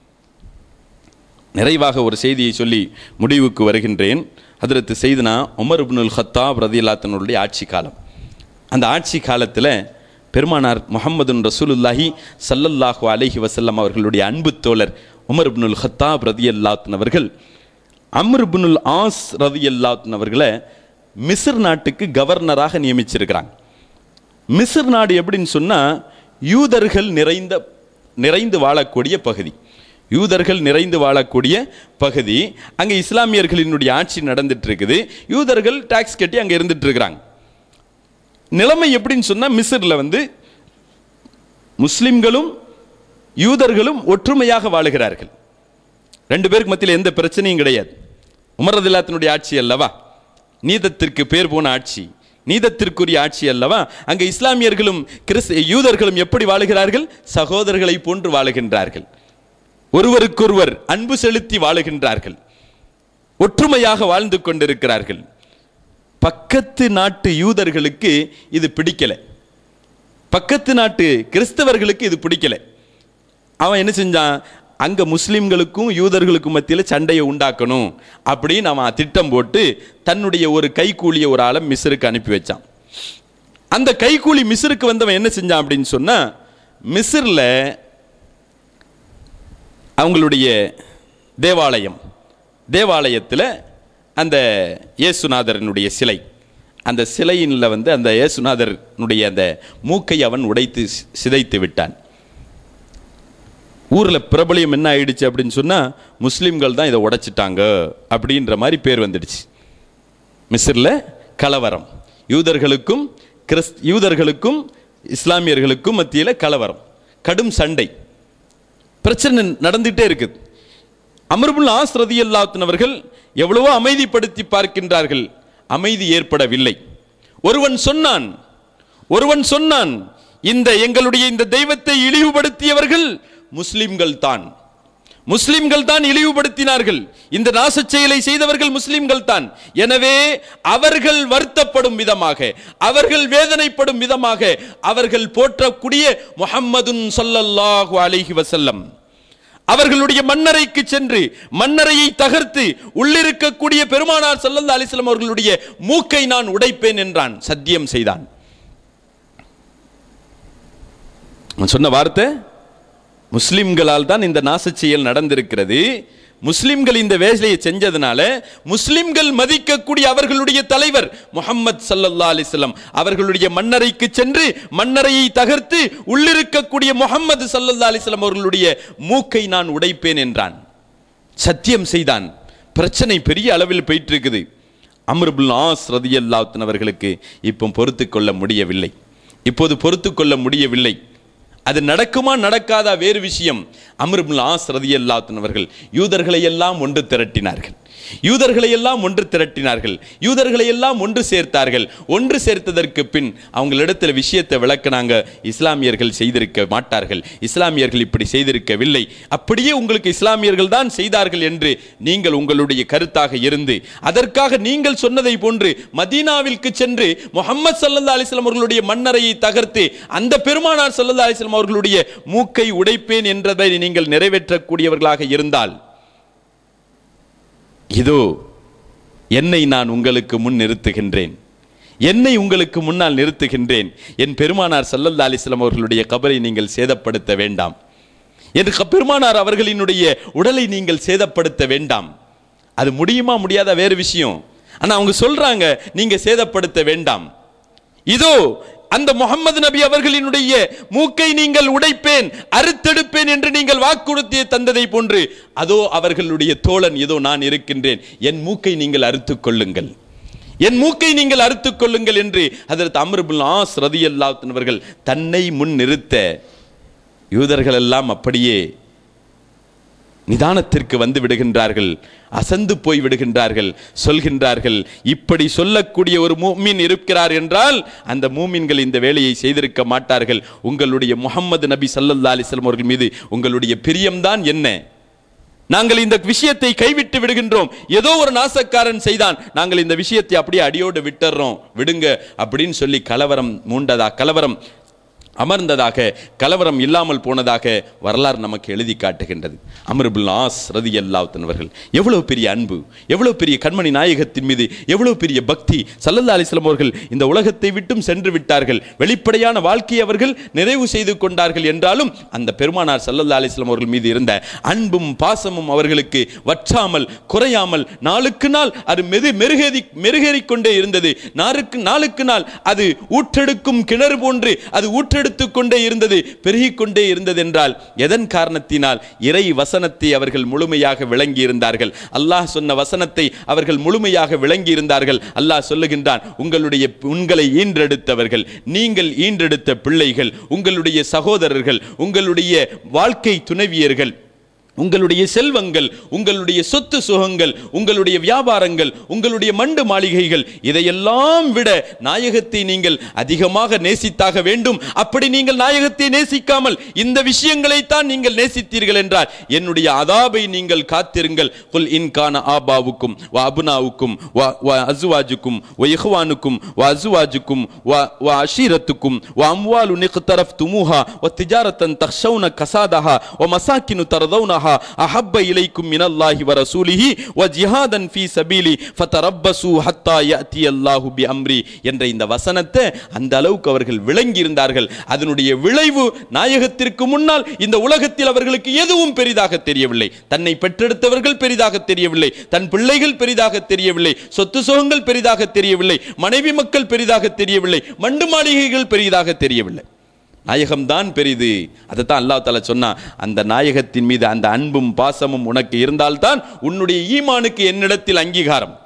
நிறைவாக ஒரு செய்தியை சொல்லி முடிவுக்கு வருகின்றேன் ஹதரத்து செய்தனா உமர் இப்னுல் ஹத்தாப் ரதியல்லாத்தனுடைய ஆட்சி காலம் அந்த ஆட்சி காலத்தில் பெருமானார் முஹம்மதுன் ரசூலுல்லாஹி ஸல்லல்லாஹு அலைஹி வஸல்லம் அவர்களுடைய அன்பு தோழர் உமர் இப்னுல் ஹத்தாப் ரதியல்லாத்தன் அவர்கள் அம்ர் இப்னுல் ஆஸ் ரதியல்லாத்தன் அவர்களை மிஸ்ர் நாட்டுக்கு கவர்னராக நியமிச்சிருக்கிறாங்க மிஸ்ர் நாடு எப்படின்னு சொன்னா யூதர்கள் நிறைந்த நிறைந்து வாழக்கூடிய பகுதி யூதர்கள் நிறைந்து வாழக்கூடிய பகுதி அங்கே இஸ்லாமியர்களினுடைய ஆட்சி நடந்துட்டு இருக்குது யூதர்கள் டாக்ஸ் கட்டி அங்கே இருந்துட்டு இருக்கிறாங்க நிலைமை எப்படின்னு சொன்னா மிஸ்ரில் வந்து முஸ்லிம்களும் யூதர்களும் ஒற்றுமையாக வாழுகிறார்கள் ரெண்டு பேருக்கு மத்தியில் எந்த பிரச்சனையும் கிடையாது உமரதில்லாத்தினுடைய ஆட்சி அல்லவா நீதத்திற்கு பேர் போன ஆட்சி நீதத்திற்குரிய ஆட்சி அல்லவா அங்க இஸ்லாமியர்களும் கிறிஸ் யூதர்களும் எப்படி வாழுகிறார்கள் சகோதரர்களை போன்று வாழுகின்றார்கள் ஒருவருக்கொருவர் அன்பு செலுத்தி வாழுகின்றார்கள் ஒற்றுமையாக வாழ்ந்து கொண்டிருக்கிறார்கள் பக்கத்து நாட்டு யூதர்களுக்கு இது பிடிக்கல பக்கத்து நாட்டு கிறிஸ்தவர்களுக்கு இது பிடிக்கல அவன் என்ன செஞ்சான் அங்க முஸ்லிம்களுக்கும் யூதர்களுக்கும் மத்தியில் சண்டையை உண்டாக்கணும் அப்படின்னு அவன் திட்டம் போட்டு தன்னுடைய ஒரு கைக்கூலிய ஒரு ஆளை மிஸ்ருக்கு அனுப்பி வச்சான் அந்த கைக்கூலி மிஸ்ருக்கு வந்தவன் என்ன செஞ்சான் அப்படின்னு சொன்னா மிஸ்ரில் அவங்களுடைய தேவாலயம் தேவாலயத்தில் அந்த இயேசுநாதரனுடைய சிலை அந்த சிலையினில் வந்து அந்த இயேசுநாதரனுடைய அந்த மூக்கை அவன் உடைத்து சி- சிதைத்து விட்டான் ஊரில் பிரபலியம் என்ன ஆயிடுச்சு அப்படின்னு சொன்னால் முஸ்லீம்கள் தான் இதை உடைச்சிட்டாங்க அப்படின்ற மாதிரி பேர் வந்துடுச்சு மிஸ்ரில் கலவரம் யூதர்களுக்கும் கிறிஸ் யூதர்களுக்கும் இஸ்லாமியர்களுக்கும் மத்தியில் கலவரம் கடும் சண்டை பிரச்சனை நடந்துகிட்டே இருக்குது அமர்புல் ஆஸ் ரதியல்லாத்தின் அவர்கள் எவ்வளவோ அமைதிப்படுத்தி பார்க்கின்றார்கள் அமைதி ஏற்படவில்லை ஒருவன் சொன்னான் ஒருவன் சொன்னான் இந்த எங்களுடைய இந்த தெய்வத்தை இழிவுபடுத்தியவர்கள் முஸ்லிம்கள் தான் முஸ்லிம்கள் தான் இழிவுபடுத்தினார்கள் இந்த நாசச் செயலை செய்தவர்கள் முஸ்லிம்கள் தான் எனவே அவர்கள் வருத்தப்படும் விதமாக அவர்கள் வேதனைப்படும் விதமாக அவர்கள் போற்றக்கூடிய முஹம்மதுன் ஸல்லல்லாஹு அலைஹி வஸல்லம் அவர்களுடைய மன்னரைக்கு சென்று மன்னரையை தகர்த்து உள்ளிருக்கக்கூடிய பெருமானார் ஸல்லல்லாஹு அலைஹி வஸல்லம் அவர்களுடைய மூக்கை நான் உடைப்பேன் என்றான் சத்தியம் செய்தான் அவன் சொன்ன வார்த்தை முஸ்லிம்களால் தான் இந்த நாசச் செயல் நடந்திருக்கிறது முஸ்லிம்கள் இந்த வேலையை செஞ்சதுனால முஸ்லிம்கள் மதிக்கக்கூடிய அவர்களுடைய தலைவர் முஹம்மது சல்லல்லா அலிஸ்லாம் அவர்களுடைய மன்னரைக்கு சென்று மன்னரையை தகர்த்து உள்ளிருக்கக்கூடிய முஹம்மது சல்லல்லா அலிஸ்லாம் அவர்களுடைய மூக்கை நான் உடைப்பேன் என்றான் சத்தியம் செய்தான் பிரச்சனை பெரிய அளவில் போயிட்டு இருக்குது அம்ருபுல் ஆஸ் ரதியல்லாத்தன் அவர்களுக்கு இப்போ பொறுத்து கொள்ள முடியவில்லை இப்போது பொறுத்து கொள்ள முடியவில்லை அது நடக்குமா நடக்காதா வேறு விஷயம் அம்ருபுல் ஆஸ் ரதியல்லாத்தன் அவர்கள் யூதர்களை எல்லாம் ஒன்று திரட்டினார்கள் யூதர்களை எல்லாம் ஒன்று திரட்டினார்கள் யூதர்களை எல்லாம் ஒன்று சேர்த்தார்கள் ஒன்று சேர்த்ததற்கு பின் அவங்களிடத்தில் விஷயத்தை விளக்குனாங்க இஸ்லாமியர்கள் செய்திருக்க மாட்டார்கள் இஸ்லாமியர்கள் இப்படி செய்திருக்கவில்லை அப்படியே உங்களுக்கு இஸ்லாமியர்கள் தான் செய்தார்கள் என்று நீங்கள் உங்களுடைய கருத்தாக இருந்து அதற்காக நீங்கள் சொன்னதை போன்று மதீனாவிற்கு சென்று முகமது சல்லல்லா அலிஸ்லாம் அவர்களுடைய மன்னரையை தகர்த்து அந்த பெருமானார் சல்லல்லா அலிஸ்லாம் அவர்களுடைய மூக்கை உடைப்பேன் என்றதை நீங்கள் நிறைவேற்றக்கூடியவர்களாக இருந்தால் இதோ என்னை நான் உங்களுக்கு முன் நிறுத்துகின்றேன் என்னை உங்களுக்கு முன்னால் நிறுத்துகின்றேன் என் பெருமானார் சல்லல்லா அலிஸ்லாம் அவர்களுடைய கபரை நீங்கள் சேதப்படுத்த வேண்டாம் என் க- பெருமானார் அவர்களினுடைய உடலை நீங்கள் சேதப்படுத்த வேண்டாம் அது முடியுமா முடியாத வேறு விஷயம் ஆனா அவங்க சொல்றாங்க நீங்க சேதப்படுத்த வேண்டாம் இதோ அந்த முகமது நபி அவர்களினுடைய மூக்கை நீங்கள் உடைப்பேன் அறுத்தெடுப்பேன் என்று நீங்கள் வாக்குறுத்திய தந்ததை போன்று அதோ அவர்களுடைய தோழன் இதோ நான் இருக்கின்றேன் என் மூக்கை நீங்கள் அறுத்துக் கொள்ளுங்கள் என் மூக்கை நீங்கள் அறுத்துக் கொள்ளுங்கள் என்று அதற்கு அம்ருபுல் ஆஸ் ரதியல்லாத்தன் அவர்கள் தன்னை முன் நிறுத்த யூதர்கள் எல்லாம் அப்படியே நிதானத்திற்கு வந்து விடுகின்றார்கள் அசந்து போய் விடுகின்றார்கள் சொல்கின்றார்கள் இப்படி சொல்லக்கூடிய ஒரு மூமின் இருக்கிறார் என்றால் அந்த மூமின்கள் இந்த வேலையை செய்திருக்க மாட்டார்கள் உங்களுடைய முகம்மது நபி சல்லல்லா அலிஸ்லாம் அவர்கள் மீது உங்களுடைய பிரியம்தான் என்ன நாங்கள் இந்த விஷயத்தை கைவிட்டு விடுகின்றோம் ஏதோ ஒரு நாசக்காரன் செய்தான் நாங்கள் இந்த விஷயத்தை அப்படியே அடியோடு விட்டுறோம் விடுங்க அப்படின்னு சொல்லி கலவரம் மூண்டதா கலவரம் அமர்ந்ததாக கலவரம் இல்லாமல் போனதாக வரலாறு நமக்கு எழுதி காட்டுகின்றது அமருபுல் ஆஸ் ரதி அவர்கள் எவ்வளவு பெரிய அன்பு எவ்வளவு பெரிய கண்மணி நாயகத்தின் மீது எவ்வளவு பெரிய பக்தி சல்லல்லா அலிஸ்லாம் அவர்கள் இந்த உலகத்தை விட்டும் சென்று விட்டார்கள் வெளிப்படையான வாழ்க்கையை அவர்கள் நிறைவு செய்து கொண்டார்கள் என்றாலும் அந்த பெருமானார் சல்லல்லா அலிஸ்லாம் அவர்கள் மீது இருந்த அன்பும் பாசமும் அவர்களுக்கு வற்றாமல் குறையாமல் நாளுக்கு நாள் அது மெது மெருகேறி மெருகேறிக் கொண்டே இருந்தது நாளுக்கு நாளுக்கு நாள் அது ஊற்றெடுக்கும் கிணறு போன்று அது ஊற்றெடுத்துக் கொண்டே இருந்தது பெருகிக் கொண்டே இருந்தது என்றால் எதன் காரணத்தினால் இறை வசனத்தை அவர்கள் முழுமையாக விளங்கி இருந்தார்கள் அல்லாஹ் சொன்ன வசனத்தை அவர்கள் முழுமையாக விளங்கி இருந்தார்கள் அல்லாஹ் சொல்லுகின்றான் உங்களுடைய உங்களை ஈன்றெடுத்தவர்கள் நீங்கள் ஈன்றெடுத்த பிள்ளைகள் உங்களுடைய சகோதரர்கள் உங்களுடைய வாழ்க்கை துணைவியர்கள் உங்களுடைய செல்வங்கள் உங்களுடைய சொத்து சுகங்கள் உங்களுடைய வியாபாரங்கள் உங்களுடைய மண்டு மாளிகைகள் இதையெல்லாம் விட நாயகத்தை நீங்கள் அதிகமாக நேசித்தாக வேண்டும் அப்படி நீங்கள் நாயகத்தை நேசிக்காமல் இந்த விஷயங்களைத்தான் நீங்கள் நேசித்தீர்கள் என்றால் என்னுடைய அதாபை நீங்கள் காத்திருங்கள் குல் இன்கான ஆபாவுக்கும் வ அபுனாவுக்கும் வ வ அசுவாஜுக்கும் வ இஹ்வானுக்கும் வ அசுவாஜுக்கும் வ வ அஷீரத்துக்கும் வ அம்வாலு நிக்தரஃப் துமுஹா வ திஜாரத்தன் தக்ஷவுன கசாதஹா வ மசாக்கினு தரதௌனஹா அஹப்ப இலைக்கும் மினல்லாஹி வ ரசூலிஹி வ ஜிஹாதன் ஃபீ சபீலி ஃபதரப்பசு ஹத்தா யஅதி அல்லாஹு பி அம்ரி என்ற இந்த வசனத்தை அந்த அளவுக்கு அவர்கள் விளங்கி இருந்தார்கள் அதனுடைய விளைவு நாயகத்திற்கு முன்னால் இந்த உலகத்தில் அவர்களுக்கு எதுவும் பெரிதாக தெரியவில்லை தன்னை பெற்றெடுத்தவர்கள் பெரிதாக தெரியவில்லை தன் பிள்ளைகள் பெரிதாக தெரியவில்லை சொத்து சுகங்கள் பெரிதாக தெரியவில்லை மனைவி மக்கள் பெரிதாக தெரியவில்லை மண்டு மாளிகைகள் பெரிதாக தெரியவில்லை நாயகம்தான் பெரிது அதைத்தான் அல்லாஹ் தாலா சொன்னா அந்த நாயகத்தின் மீது அந்த அன்பும் பாசமும் உனக்கு இருந்தால்தான் உன்னுடைய ஈமானுக்கு என்னிடத்தில் அங்கீகாரம்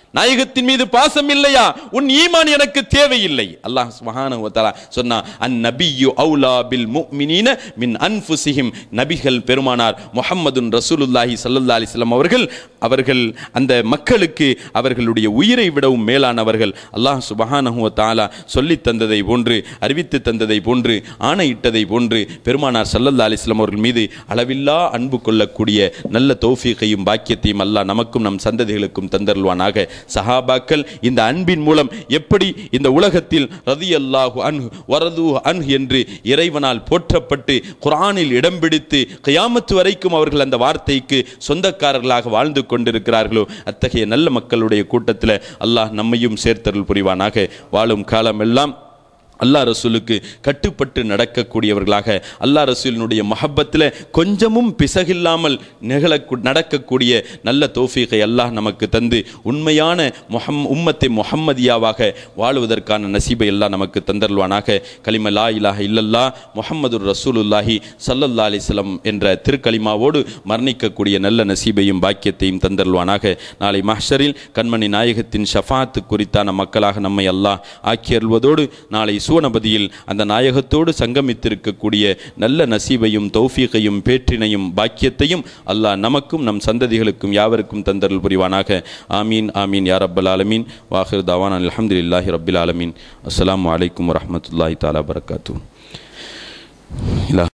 நாயகத்தின் மீது பாசம் இல்லையா உன் ஈமான் எனக்கு தேவையில்லை அல்லாஹ் சுப்ஹானஹு வ தஆலா சொன்னா அன் நபியு அவுலா பில் முஃமினீன மின் அன்ஃபுஸிஹிம் நபிகள் பெருமானார் முஹம்மதுன் ரசூலுல்லாஹி ஸல்லல்லாஹு அலைஹி வஸல்லம் அவர்கள் அவர்கள் அந்த மக்களுக்கு அவர்களுடைய உயிரை விடவும் மேலானவர்கள் அல்லாஹ் சுப்ஹானஹு வ தஆலா சொல்லி தந்ததை போன்று அறிவித்து தந்ததை போன்று ஆணையிட்டதை போன்று பெருமானார் ஸல்லல்லாஹு அலைஹி வஸல்லம் அவர்கள் மீது அளவில்லா அன்பு கொள்ளக்கூடிய நல்ல தௌஃபீகையும் பாக்கியத்தையும் அல்லாஹ் நமக்கும் நம் சந்ததிகளுக்கும் தந்தருள்வானாக சஹாபாக்கள் இந்த அன்பின் மூலம் எப்படி இந்த உலகத்தில் ரதி அல்லாஹு அன்ஹு வரது அன்ஹு என்று இறைவனால் போற்றப்பட்டு குர்ஆனில் இடம் பிடித்து கியாமத்து வரைக்கும் அவர்கள் அந்த வார்த்தைக்கு சொந்தக்காரர்களாக வாழ்ந்து கொண்டிருக்கிறார்களோ அத்தகைய நல்ல மக்களுடைய கூட்டத்தில் அல்லாஹ் நம்மையும் சேர்த்தருள் புரிவானாக வாழும் காலமெல்லாம் அல்லாஹ் ரசூலுக்கு கட்டுப்பட்டு நடக்கக்கூடியவர்களாக அல்லாஹ் ரசூலினுடைய மஹப்பத்தில் கொஞ்சமும் பிசகில்லாமல் நிகழ நடக்கக்கூடிய நல்ல தோஃபீகை அல்லாஹ் நமக்கு தந்து உண்மையான முஹம் உம்மத்தை முஹம்மதியாவாக வாழுவதற்கான நசீபை எல்லாம் நமக்கு தந்தருள்வானாக கலிம லா இலாஹ இல்லல்லா முஹம்மது ரசூலுல்லாஹி சல்லல்லா அலிஸ்லம் என்ற திருக்கலிமாவோடு மரணிக்கக்கூடிய நல்ல நசீபையும் பாக்கியத்தையும் தந்தருள்வானாக நாளை மஹ்ஷரில் கண்மணி நாயகத்தின் ஷஃபாத்து குறித்தான மக்களாக நம்மை அல்லாஹ் ஆக்கியருள்வதோடு நாளை சுவனபதியில் அந்த நாயகத்தோடு சங்கமித்திருக்கக்கூடிய நல்ல நசீபையும் தௌஃபீகையும் பேற்றினையும் பாக்கியத்தையும் அல்லாஹ் நமக்கும் நம் சந்ததிகளுக்கும் யாவருக்கும் தந்தருள் புரிவானாக ஆமீன் ஆமீன் யா ரப்பல் ஆலமீன் வாஹிர் தவான் அல்ஹம்துலில்லாஹி ரப்பில் ஆலமீன் அஸ்ஸலாமு அலைக்கும் வரஹ்மத்துல்லாஹி தஆலா பரக்காத்து